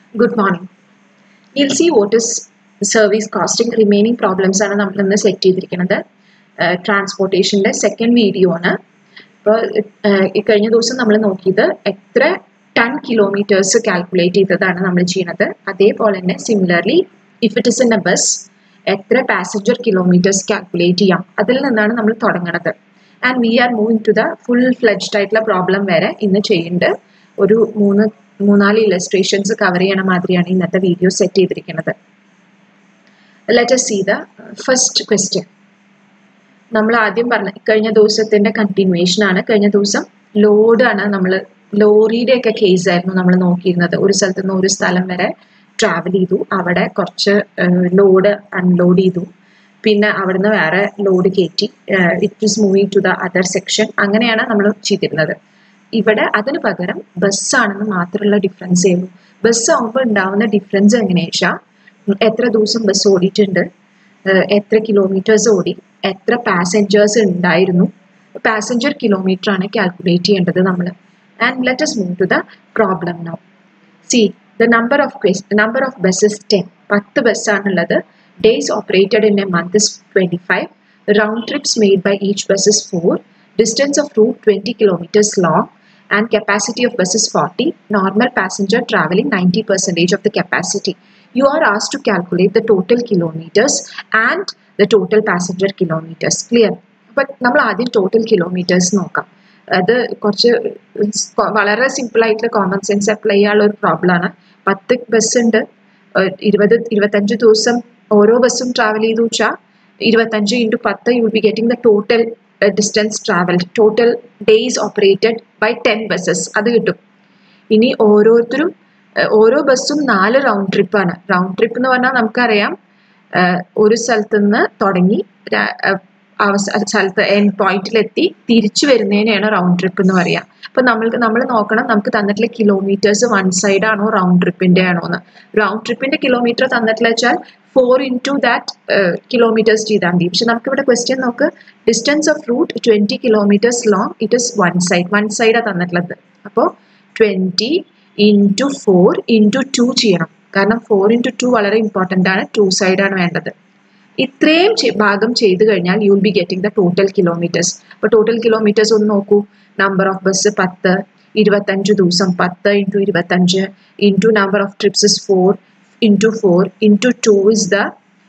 Good morning. We'll see what is service costing remaining problems ആണ് നമ്മൾ ഇന്ന് set ചെയ്തിരിക്കുന്നത് ട്രാൻസ്പോർട്ടേഷൻ്റെ സെക്കൻഡ് വീഡിയോ ആണ് ഇപ്പോൾ ഈ കഴിഞ്ഞ ദിവസം നമ്മൾ നോക്കിയത് എത്ര ടൺ കിലോമീറ്റേഴ്സ് കാൽക്കുലേറ്റ് ചെയ്തതാണ് നമ്മൾ ചെയ്യുന്നത് അതേപോലെ തന്നെ similarly if it is in a bus എത്ര പാസഞ്ചർ കിലോമീറ്റേഴ്സ് കാൽക്കുലേറ്റ് ചെയ്യാം അതിൽ നിന്നാണ് നമ്മൾ തുടങ്ങുന്നത് and we are moving to the full fledged ആയിട്ടുള്ള പ്രോബ്ലം വരെ ഇന്ന് ചെയ്യുന്നുണ്ട് ഒരു മൂന്ന് മൂന്നാല് ഇലസ്ട്രേഷൻസ് കവർ ചെയ്യണ മാതിരിയാണ് ഇന്നത്തെ വീഡിയോ സെറ്റ് ചെയ്തിരിക്കുന്നത് let's see the first question നമ്മൾ ആദ്യം പറഞ്ഞ കഴിഞ്ഞ ദിവസത്തിന്റെ കണ്ടിന്യൂവേഷൻ ആണ് കഴിഞ്ഞ ദിവസം ലോഡ് ആണ് നമ്മൾ ലോറിയുടെ ഒക്കെ കേസ് ആയിരുന്നു നമ്മൾ നോക്കിയിരുന്നത് ഒരു സ്ഥലത്ത് നിന്ന് ഒരു സ്ഥലം വരെ ട്രാവൽ ചെയ്തു അവിടെ കുറച്ച് ലോഡ് അൺലോഡ് ചെയ്തു പിന്നെ അവിടുന്ന് വേറെ ലോഡ് കയറ്റി it is moving to the other section അങ്ങനെയാണ് നമ്മൾ ചെയ്തിരുന്നത് ഇവിടെ അതിന് പകരം ബസ്സാണെന്ന് മാത്രമുള്ള ഡിഫറൻസ് ചെയ്യുന്നു ബസ് ആകുമ്പോൾ ഉണ്ടാവുന്ന ഡിഫറൻസ് എങ്ങനെയാ വെച്ചാൽ എത്ര ദിവസം ബസ് ഓടിയിട്ടുണ്ട് എത്ര കിലോമീറ്റേഴ്സ് ഓടി എത്ര പാസഞ്ചേഴ്സ് ഉണ്ടായിരുന്നു പാസഞ്ചർ കിലോമീറ്റർ ആണ് കാൽക്കുലേറ്റ് ചെയ്യേണ്ടത് നമ്മൾ and let's move to the problem now see the number of quest number of buses ten പത്ത് ബസ്സാണുള്ളത് days operated in a month is twenty five round trips made by each bus is four distance of route 20 kilometers long and capacity of bus is 40 normal passenger traveling 90 percentage of the capacity you are asked to calculate the total kilometers and the total passenger kilometers clear but നമ്മൾ ആദ്യം total kilometres നോക്കാം അത് കുറച്ച് വളരെ simple ആയിട്ടുള്ള common sense apply ചെയ്യാനുള്ള ഒരു problem ആണ് പത്ത് ബസ് ഉണ്ട് ഇരുപത് ഇരുപത്തഞ്ച് ദിവസം ഓരോ ബസ്സും ട്രാവൽ ചെയ്തു വെച്ചാൽ ഇരുപത്തഞ്ച് ഇൻറ്റു പത്ത് you will be getting the total distance travelled total days operated by ten buses അത് കിട്ടും ഇനി ഓരോരുത്തരും ഓരോ ബസ്സും നാല് റൗണ്ട് ട്രിപ്പാണ് റൗണ്ട് ട്രിപ്പ് എന്ന് പറഞ്ഞാൽ നമുക്കറിയാം ഒരു സ്ഥലത്ത് നിന്ന് തുടങ്ങി അവസാന സ്ഥലത്ത് എൻഡ് പോയിന്റിലെത്തി തിരിച്ചു വരുന്നതിനെയാണ് റൗണ്ട് ട്രിപ്പ് എന്ന് പറയാം അപ്പൊ നമ്മൾക്ക് നമ്മൾ നോക്കണം നമുക്ക് തന്നിട്ടുള്ള കിലോമീറ്റേഴ്സ് വൺ സൈഡ് ആണോ റൗണ്ട് ട്രിപ്പിന്റെ ആണോ എന്ന് റൗണ്ട് ട്രിപ്പിന്റെ കിലോമീറ്റർ തന്നിട്ടുള്ള വെച്ചാൽ ഫോർ ഇൻറ്റു ദാറ്റ് കിലോമീറ്റേഴ്സ് ചെയ്താൽ മതി പക്ഷെ നമുക്ക് ഇവിടെ ക്വസ്റ്റ്യൻ നോക്ക് distance of route twenty kilometres long it is one side one സൈഡാണ് തന്നിട്ടുള്ളത് അപ്പോൾ twenty into four into two ചെയ്യണം കാരണം ഫോർ ഇൻറ്റു ടു വളരെ ഇമ്പോർട്ടൻ്റ് ആണ് ടു സൈഡാണ് വേണ്ടത് ഇത്രയും ഭാഗം ചെയ്തു കഴിഞ്ഞാൽ you will be getting the total kilometres അപ്പോൾ ടോട്ടൽ കിലോമീറ്റേഴ്സ് ഒന്ന് നോക്കൂ നമ്പർ ഓഫ് ബസ് പത്ത് ഇരുപത്തഞ്ച് ദിവസം പത്ത് ഇൻറ്റു ഇരുപത്തഞ്ച് into number of trips is four into four into two is the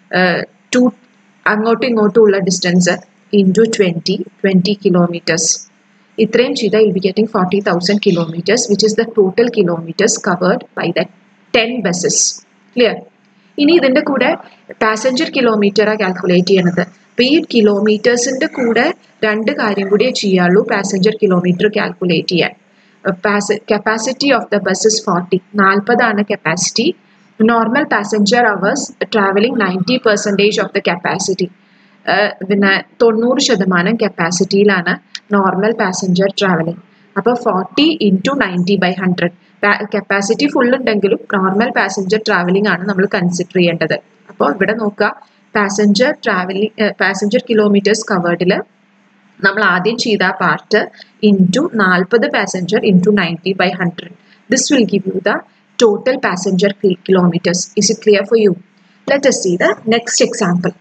two അങ്ങോട്ടും ഇങ്ങോട്ടും ഉള്ള distance into twenty twenty kilometres ഇത്രയും ചെയ്താൽ will be getting forty thousand kilometres which is the total kilometres covered by the ten buses clear ഇനി ഇതിൻ്റെ കൂടെ passenger കിലോമീറ്ററാണ് calculate ചെയ്യണത് അപ്പോൾ ഈ കിലോമീറ്റേഴ്സിൻ്റെ കൂടെ രണ്ട് കാര്യം കൂടിയേ ചെയ്യാവുള്ളൂ പാസഞ്ചർ കിലോമീറ്റർ കാൽക്കുലേറ്റ് ചെയ്യാൻ പാസ capacity of the bus is forty നാൽപ്പതാണ് capacity normal passenger hours travelling ninety percentage of the capacity പിന്നെ തൊണ്ണൂറ് ശതമാനം കപ്പാസിറ്റിയിലാണ് നോർമൽ പാസഞ്ചർ ട്രാവലിംഗ് അപ്പോൾ forty into ninety by hundred capacity full ഉണ്ടെങ്കിലും നോർമൽ പാസഞ്ചർ ട്രാവലിംഗ് ആണ് നമ്മൾ കൺസിഡർ ചെയ്യേണ്ടത് അപ്പോൾ ഇവിടെ നോക്കുക പാസഞ്ചർ ട്രാവലിംഗ് പാസഞ്ചർ കിലോമീറ്റേഴ്സ് കവേർഡിൽ നമ്മൾ ആദ്യം ചെയ്ത പാർട്ട് ഇൻറ്റു നാൽപ്പത് passenger into ninety by hundred this will give you the total passenger kilometers. Is it clear for you? Let us see the next example.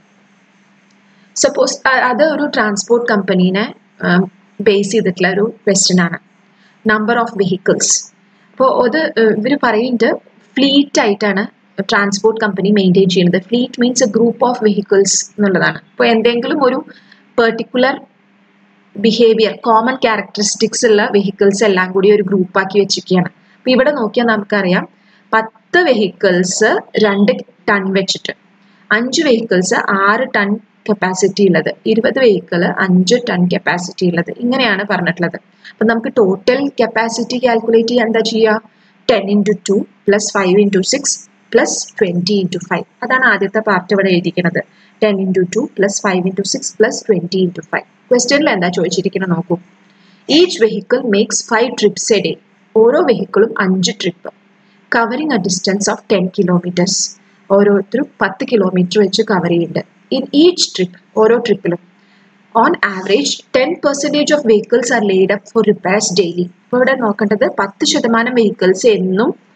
Suppose അത് ഒരു transport കമ്പനീനെ base ചെയ്തിട്ടുള്ള ഒരു question ആണ് നമ്പർ ഓഫ് വെഹിക്കിൾസ് അപ്പോൾ അത് ഇവർ പറയുന്നത് fleet ആയിട്ടാണ് ട്രാൻസ്പോർട്ട് കമ്പനി മെയിൻറ്റെയിൻ ചെയ്യുന്നത് fleet means a group of vehicles എന്നുള്ളതാണ് അപ്പോൾ എന്തെങ്കിലും ഒരു പെർട്ടിക്കുലർ ബിഹേവിയർ കോമൺ ക്യാരക്ടറിസ്റ്റിക്സ് ഉള്ള വെഹിക്കിൾസ് എല്ലാം കൂടി ഒരു ഗ്രൂപ്പാക്കി വെച്ചിരിക്കുകയാണ് അപ്പൊ ഇവിടെ നോക്കിയാൽ നമുക്കറിയാം പത്ത് വെഹിക്കിൾസ് രണ്ട് ടൺ വെച്ചിട്ട് അഞ്ച് വെഹിക്കിൾസ് ആറ് ടൺ കപ്പാസിറ്റി ഉള്ളത് ഇരുപത് വെഹിക്കിൾ അഞ്ച് ടൺ കപ്പാസിറ്റി ഉള്ളത് ഇങ്ങനെയാണ് പറഞ്ഞിട്ടുള്ളത് അപ്പൊ നമുക്ക് ടോട്ടൽ കപ്പാസിറ്റി കാൽക്കുലേറ്റ് ചെയ്യാൻ എന്താ ചെയ്യുക ten into two plus five into six plus twenty into five അതാണ് ആദ്യത്തെ പാർട്ട് ഇവിടെ എഴുതിയിരിക്കുന്നത് ten into two plus five into six plus twenty into five ക്വസ്റ്റ്യനിൽ എന്താ ചോദിച്ചിരിക്കുന്നത് നോക്കൂ each vehicle makes five trips a day ഓരോ വെഹിക്കിളും അഞ്ച് trip covering a distance of ten kilometres ഓരോരുത്തരും പത്ത് കിലോമീറ്റർ വെച്ച് കവർ ചെയ്യുന്നുണ്ട് ഇൻ ഈച്ച് ട്രിപ്പ് ഓരോ ട്രിപ്പിലും on average ten percentage of vehicles are laid up for repairs daily ഇപ്പോൾ ഇവിടെ നോക്കേണ്ടത് പത്ത് ശതമാനം വെഹിക്കിൾസ് എന്നും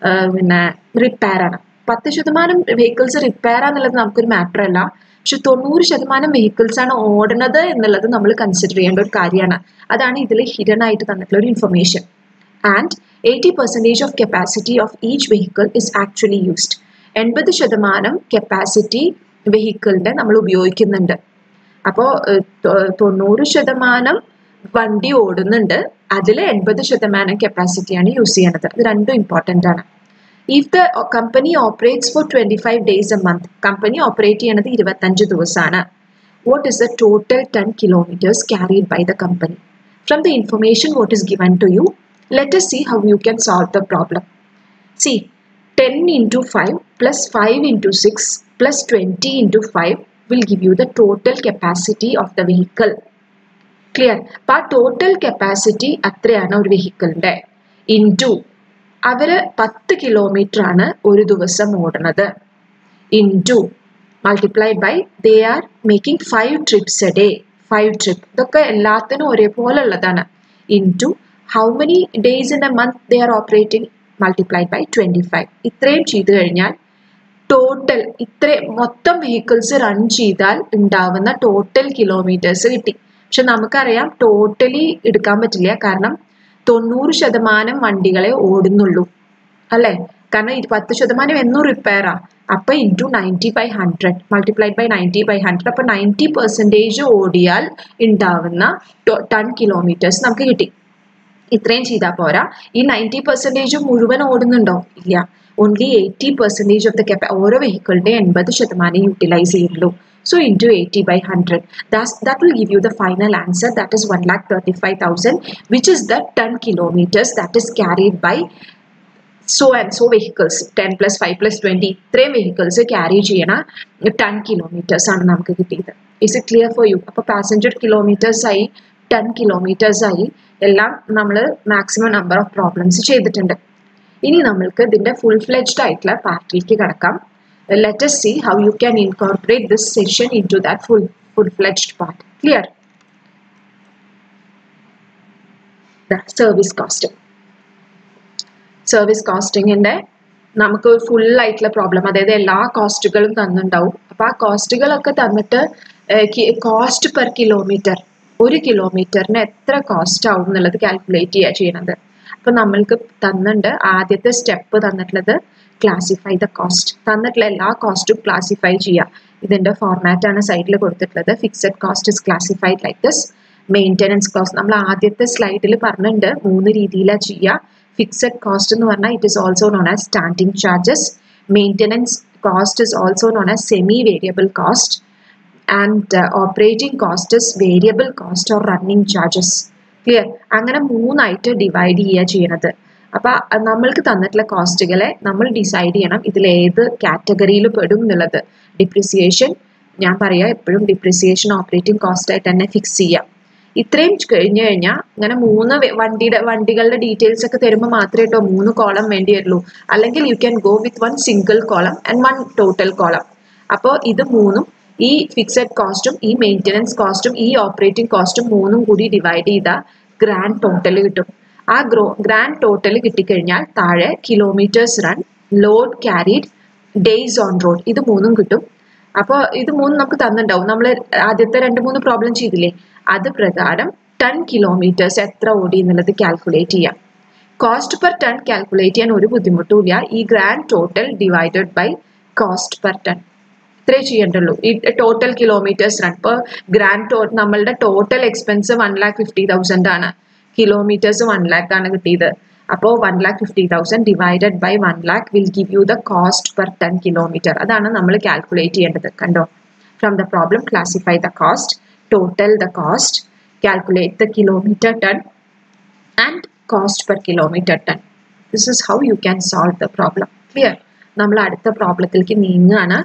പിന്നെ റിപ്പയർ ആണ് പത്ത് ശതമാനം വെഹിക്കിൾസ് റിപ്പയർ ആണെന്നുള്ളത് നമുക്കൊരു മാറ്റർ അല്ല പക്ഷെ തൊണ്ണൂറ് ശതമാനം വെഹിക്കിൾസ് ആണ് ഓടുന്നത് എന്നുള്ളത് നമ്മൾ കൺസിഡർ ചെയ്യേണ്ട ഒരു കാര്യമാണ് അതാണ് ഇതിൽ ഹിഡൻ ആയിട്ട് തന്നിട്ടുള്ള ഒരു information and eighty percentage of capacity of each vehicle is actually used എൺപത് ശതമാനം കപ്പാസിറ്റി വെഹിക്കിളിൻ്റെ നമ്മൾ ഉപയോഗിക്കുന്നുണ്ട് അപ്പോൾ തൊണ്ണൂറ് ശതമാനം വണ്ടി ഓടുന്നുണ്ട് അതിൽ എൺപത് ശതമാനം കപ്പാസിറ്റിയാണ് യൂസ് ചെയ്യണത് ഇത് രണ്ടും ഇമ്പോർട്ടൻ്റ് ആണ് if the company operates for twenty five days a month company operate ചെയ്യണത് ഇരുപത്തഞ്ച് ദിവസമാണ് what is the total ten kilometres carried by the company from the information what is given to you let us see how you can solve the problem. See, 10 into 5 plus 5 into 6 plus 20 into 5 will give you the total capacity of the vehicle. Clear അപ്പോൾ ആ total capacity അത്രയാണ് ഒരു വെഹിക്കിളിൻ്റെ into അവർ പത്ത് kilometre ആണ് ഒരു ദിവസം ഓടുന്നത് into multiplied by they are making five trips a day five trip ഇതൊക്കെ എല്ലാത്തിനും ഒരേപോലെ ഉള്ളതാണ് into how many days in a month they are operating multiplied by twenty five ഇത്രയും ചെയ്തു കഴിഞ്ഞാൽ ടോട്ടൽ ഇത്ര മൊത്തം വെഹിക്കിൾസ് റൺ ചെയ്താൽ ഉണ്ടാവുന്ന ടോട്ടൽ കിലോമീറ്റേഴ്സ് കിട്ടി പക്ഷെ നമുക്കറിയാം ടോട്ടലി എടുക്കാൻ പറ്റില്ല കാരണം തൊണ്ണൂറ് ശതമാനം വണ്ടികളെ ഓടുന്നുള്ളൂ അല്ലേ കാരണം ഇത് പത്ത് ശതമാനം എന്നും റിപ്പയറാ അപ്പൊ into ninety by hundred multiplied by ninety by hundred അപ്പൊ നയൻറ്റി പെർസെൻറ്റേജ് ഓടിയാൽ ഉണ്ടാവുന്ന ടൺ കിലോമീറ്റേഴ്സ് നമുക്ക് കിട്ടി ഇത്രയും ചെയ്താൽ പോരാ ഈ നയൻറ്റി പെർസെൻറ്റേജ് മുഴുവൻ ഓടുന്നുണ്ടോ ഇല്ല only eighty percentage of the കെപ്പ ഓരോ വെഹിക്കിളിന്റെ എൺപത് ശതമാനം യൂട്ടിലൈസ് ചെയ്യുള്ളൂ so into eighty by hundred thus that will give you the final answer that is one lakh thirty five thousand which is the ten kilometres that is carried by so and so vehicles ten plus five plus twenty ഇത്രയും vehicles carry ചെയ്യണ ten kilometres ആണ് നമുക്ക് കിട്ടിയത് is it clear for you അപ്പോൾ passenger kilometres ആയി ten kilometres ആയി എല്ലാം നമ്മൾ മാക്സിമം നമ്പർ ഓഫ് പ്രോബ്ലംസ് ചെയ്തിട്ടുണ്ട് ഇനി നമ്മൾക്ക് ഇതിൻ്റെ ഫുൾ ഫ്ലെജ്ഡ് ആയിട്ടുള്ള പാർട്ടിലേക്ക് കിടക്കാം let us see how you can incorporate this session into that full full fledged part clear the service costing service കോസ്റ്റിങ്ങിൻ്റെ നമുക്ക് ഫുൾ ആയിട്ടുള്ള പ്രോബ്ലം അതായത് എല്ലാ കോസ്റ്റുകളും തന്നിട്ടുണ്ടാവും അപ്പോൾ ആ കോസ്റ്റുകളൊക്കെ തന്നിട്ട് കോസ്റ്റ് പെർ കിലോമീറ്റർ ഒരു കിലോമീറ്ററിന് എത്ര കോസ്റ്റ് ആവും എന്നുള്ളത് കാൽക്കുലേറ്റ് ചെയ്യുക ചെയ്യണത് അപ്പോൾ നമ്മൾക്ക് തന്നിട്ടുണ്ട് ആദ്യത്തെ സ്റ്റെപ്പ് തന്നിട്ടുള്ളത് ക്ലാസിഫൈ ദ കോസ്റ്റ് തന്നിട്ടുള്ള എല്ലാ കോസ്റ്റും ക്ലാസിഫൈ ചെയ്യുക ഇതിൻ്റെ ഫോർമാറ്റാണ് സൈഡിൽ കൊടുത്തിട്ടുള്ളത് fixed cost is classified like this maintenance cost നമ്മൾ ആദ്യത്തെ സ്ലൈഡിൽ പറഞ്ഞിട്ടുണ്ട് മൂന്ന് രീതിയിലാണ് ചെയ്യുക ഫിക്സഡ് കോസ്റ്റ് എന്ന് പറഞ്ഞാൽ it is also known as standing charges maintenance cost is also known as semi variable cost and operating cost is variable cost or running charges clear അങ്ങനെ മൂന്നായിട്ട് ഡിവൈഡ് ചെയ്യുക ചെയ്യണത് അപ്പോൾ നമ്മൾക്ക് തന്നിട്ടുള്ള കോസ്റ്റുകളെ നമ്മൾ ഡിസൈഡ് ചെയ്യണം ഇതിൽ ഏത് കാറ്റഗറിയിൽ പെടും എന്നുള്ളത് ഡിപ്രിസിയേഷൻ ഞാൻ പറയാം എപ്പോഴും ഡിപ്രിസിയേഷൻ ഓപ്പറേറ്റിംഗ് കോസ്റ്റ് ആയിട്ട് തന്നെ ഫിക്സ് ചെയ്യാം ഇത്രയും കഴിഞ്ഞു കഴിഞ്ഞാൽ ഇങ്ങനെ മൂന്ന് വണ്ടിയുടെ വണ്ടികളുടെ ഡീറ്റെയിൽസ് ഒക്കെ തരുമ്പോൾ മാത്രമേ കേട്ടോ മൂന്ന് കോളം വേണ്ടി വരുള്ളൂ അല്ലെങ്കിൽ you can go with one single column and one total column അപ്പോൾ ഇത് മൂന്നും ഈ ഫിക്സഡ് കോസ്റ്റും ഈ മെയിൻ്റനൻസ് കോസ്റ്റും ഈ ഓപ്പറേറ്റിംഗ് കോസ്റ്റും മൂന്നും കൂടി ഡിവൈഡ് ചെയ്താൽ ഗ്രാൻഡ് ടോട്ടൽ കിട്ടും ആ ഗ്രോ ഗ്രാൻഡ് ടോട്ടൽ കിട്ടിക്കഴിഞ്ഞാൽ താഴെ kilometres run load carried days on road ഇത് മൂന്നും കിട്ടും അപ്പോൾ ഇത് മൂന്നും നമുക്ക് തന്നിട്ടുണ്ടാവും നമ്മൾ ആദ്യത്തെ രണ്ട് മൂന്ന് പ്രോബ്ലം ചെയ്തില്ലേ അത് പ്രകാരം ടൺ കിലോമീറ്റേഴ്സ് എത്ര ഓടി എന്നുള്ളത് കാൽക്കുലേറ്റ് ചെയ്യാം കോസ്റ്റ് പെർ ടൺ കാൽക്കുലേറ്റ് ചെയ്യാൻ ഒരു ബുദ്ധിമുട്ടുമില്ല ഈ grand total divided by cost per ton ഇത്രേ ചെയ്യേണ്ടുള്ളൂ ഈ ടോട്ടൽ കിലോമീറ്റേഴ്സ് റൺ ഇപ്പോൾ ഗ്രാൻഡ് ടോ നമ്മളുടെ total expense one lakh fifty thousand ആണ് കിലോമീറ്റേഴ്സ് വൺ ലാക്ക് ആണ് കിട്ടിയത് അപ്പോൾ one lakh fifty thousand divided by one lakh will give you the cost per ten kilometre അതാണ് നമ്മൾ കാൽക്കുലേറ്റ് ചെയ്യേണ്ടത് കണ്ടോ from the problem classify the cost total the cost calculate the kilometre ton and cost per kilometre ton this is how you can solve the problem clear നമ്മൾ അടുത്ത പ്രോബ്ലത്തിലേക്ക് നീങ്ങുകയാണ്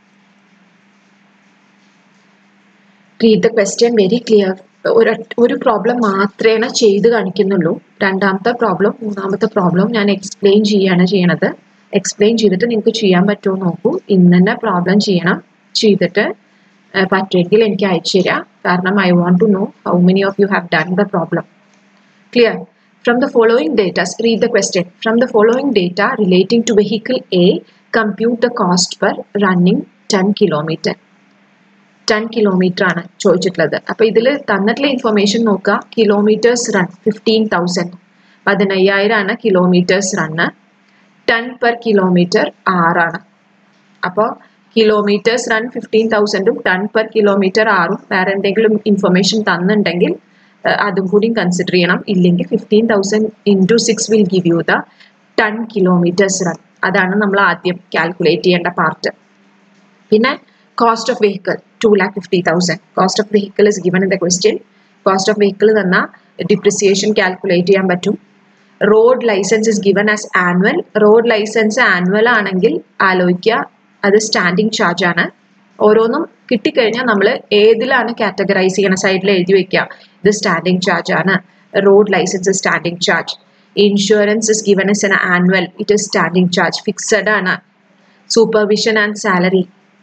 read the question very clear ഒരു ഒരു problem മാത്രമേ ചെയ്ത് കാണിക്കുന്നുള്ളൂ രണ്ടാമത്തെ problem മൂന്നാമത്തെ പ്രോബ്ലം ഞാൻ എക്സ്പ്ലെയിൻ ചെയ്യാണ് ചെയ്യണത് എക്സ്പ്ലെയിൻ ചെയ്തിട്ട് നിങ്ങൾക്ക് ചെയ്യാൻ പറ്റുമോ നോക്കൂ ഇന്ന് തന്നെ പ്രോബ്ലം ചെയ്യണം ചെയ്തിട്ട് പറ്റുമെങ്കിൽ എനിക്ക് അയച്ചു തരാം കാരണം I want to know how many of you have done the problem clear From the following data, read the question. From the following data relating to vehicle A, compute the cost per running 10 kilometer. Ten kilometre ആണ് ചോദിച്ചിട്ടുള്ളത് അപ്പോൾ ഇതിൽ തന്നിട്ടുള്ള information നോക്കുക kilometres run fifteen thousand പതിനയ്യായിരം ആണ് kilometres run ten per kilometre ആറാണ് അപ്പോൾ കിലോമീറ്റേഴ്സ് റൺ ഫിഫ്റ്റീൻ തൗസൻഡും ടൺ പെർ കിലോമീറ്റർ ആറും വേറെ എന്തെങ്കിലും ഇൻഫർമേഷൻ തന്നിട്ടുണ്ടെങ്കിൽ അതും കൂടി കൺസിഡർ ചെയ്യണം ഇല്ലെങ്കിൽ fifteen thousand into six will give you the ton kilometres run അതാണ് നമ്മൾ ആദ്യം കാൽക്കുലേറ്റ് ചെയ്യേണ്ട പാർട്ട് പിന്നെ cost of vehicle two lakh fifty thousand cost of vehicle is given in the question cost of vehicle തന്നാൽ depreciation calculate ചെയ്യാൻ പറ്റും road licence is given as annual road licence annual ആണെങ്കിൽ ആലോചിക്കുക അത് സ്റ്റാൻഡിങ് ചാർജ് ആണ് ഓരോന്നും കിട്ടിക്കഴിഞ്ഞാൽ നമ്മൾ ഏതിലാണ് കാറ്റഗറൈസ് ചെയ്യണ സൈഡിൽ എഴുതി വെക്കുക ഇത് സ്റ്റാൻഡിങ് ചാർജ് ആണ് road licence standing charge insurance is given is an annual it is standing charge fixed ആണ് supervision and salary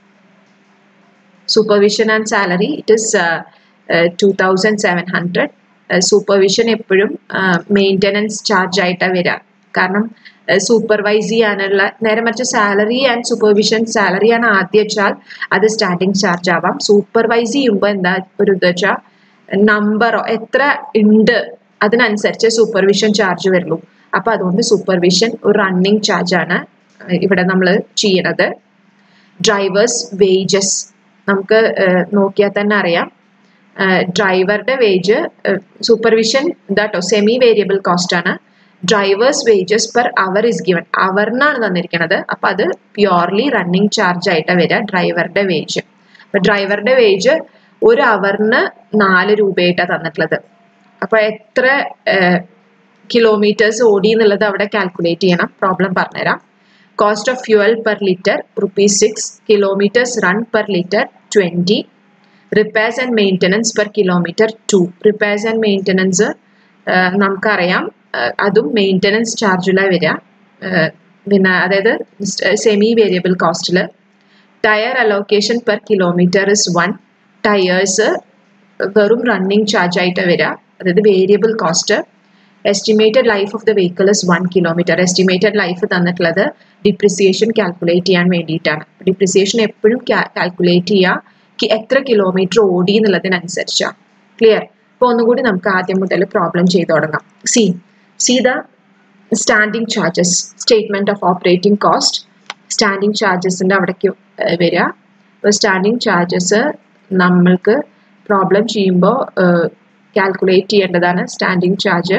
supervision and salary it is two thousand seven hundred supervision എപ്പോഴും maintenance charge ആയിട്ടാണ് വരിക കാരണം supervise ചെയ്യാനുള്ള നേരെ മറിച്ച് salary and supervision സാലറിയാണ് ആദ്യം വെച്ചാൽ അത് സ്റ്റാർട്ടിങ് ചാർജ് ആവാം സൂപ്പർവൈസ് ചെയ്യുമ്പോൾ എന്താ ഒരു ഇത് വെച്ചാൽ നമ്പറോ എത്ര ഉണ്ട് അതിനനുസരിച്ച് സൂപ്പർവിഷൻ ചാർജ് വരുള്ളൂ അപ്പോൾ അതുകൊണ്ട് സൂപ്പർവിഷൻ ഒരു റണ്ണിങ് ചാർജ് ആണ് ഇവിടെ നമ്മൾ ചെയ്യണത് ഡ്രൈവേഴ്സ് വേജസ് നമുക്ക് നോക്കിയാൽ തന്നെ അറിയാം ഡ്രൈവറുടെ വേജ് സൂപ്പർവിഷൻ ഇതാട്ടോ സെമി വേരിയബിൾ കോസ്റ്റ് ആണ് drivers wages per hour is given അവറിനാണ് തന്നിരിക്കുന്നത് അപ്പം അത് പ്യുവർലി റണ്ണിങ് ചാർജ് ആയിട്ടാണ് വരിക ഡ്രൈവറുടെ വേജ് അപ്പം ഡ്രൈവറുടെ വേജ് ഒരു അവറിന് നാല് രൂപയായിട്ടാണ് തന്നിട്ടുള്ളത് അപ്പം എത്ര കിലോമീറ്റേഴ്സ് ഓടി എന്നുള്ളത് അവിടെ കാൽക്കുലേറ്റ് ചെയ്യണം പ്രോബ്ലം പറഞ്ഞുതരാം cost of fuel per litre rupees six kilometres run per litre twenty repairs and maintenance per kilometre two repairs and maintenance നമുക്കറിയാം അതും മെയിൻ്റനൻസ് ചാർജിലാണ് വരിക പിന്നെ അതായത് സെമി വേരിയബിൾ കോസ്റ്റിൽ tyre allocation per kilometre is one tyres വെറും running charge ആയിട്ട് വരിക അതായത് variable cost estimated life of the vehicle is one kilometre estimated life തന്നിട്ടുള്ളത് ഡിപ്രിസിയേഷൻ കാൽക്കുലേറ്റ് ചെയ്യാൻ വേണ്ടിയിട്ടാണ് ഡിപ്രിസിയേഷൻ എപ്പോഴും കാൽക്കുലേറ്റ് ചെയ്യുക എത്ര കിലോമീറ്റർ ഓടി എന്നുള്ളതിനനുസരിച്ചാണ് ക്ലിയർ അപ്പോൾ ഒന്നുകൂടി നമുക്ക് ആദ്യം മുതൽ പ്രോബ്ലം ചെയ്തു തുടങ്ങാം see see the standing charges statement of operating cost standing ചാർജസിൻ്റെ അവിടേക്ക് വരിക അപ്പോൾ സ്റ്റാൻഡിങ് ചാർജസ് നമ്മൾക്ക് പ്രോബ്ലം ചെയ്യുമ്പോൾ കാൽക്കുലേറ്റ് ചെയ്യേണ്ടതാണ് standing charge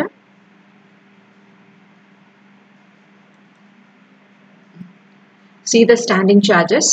see the standing charges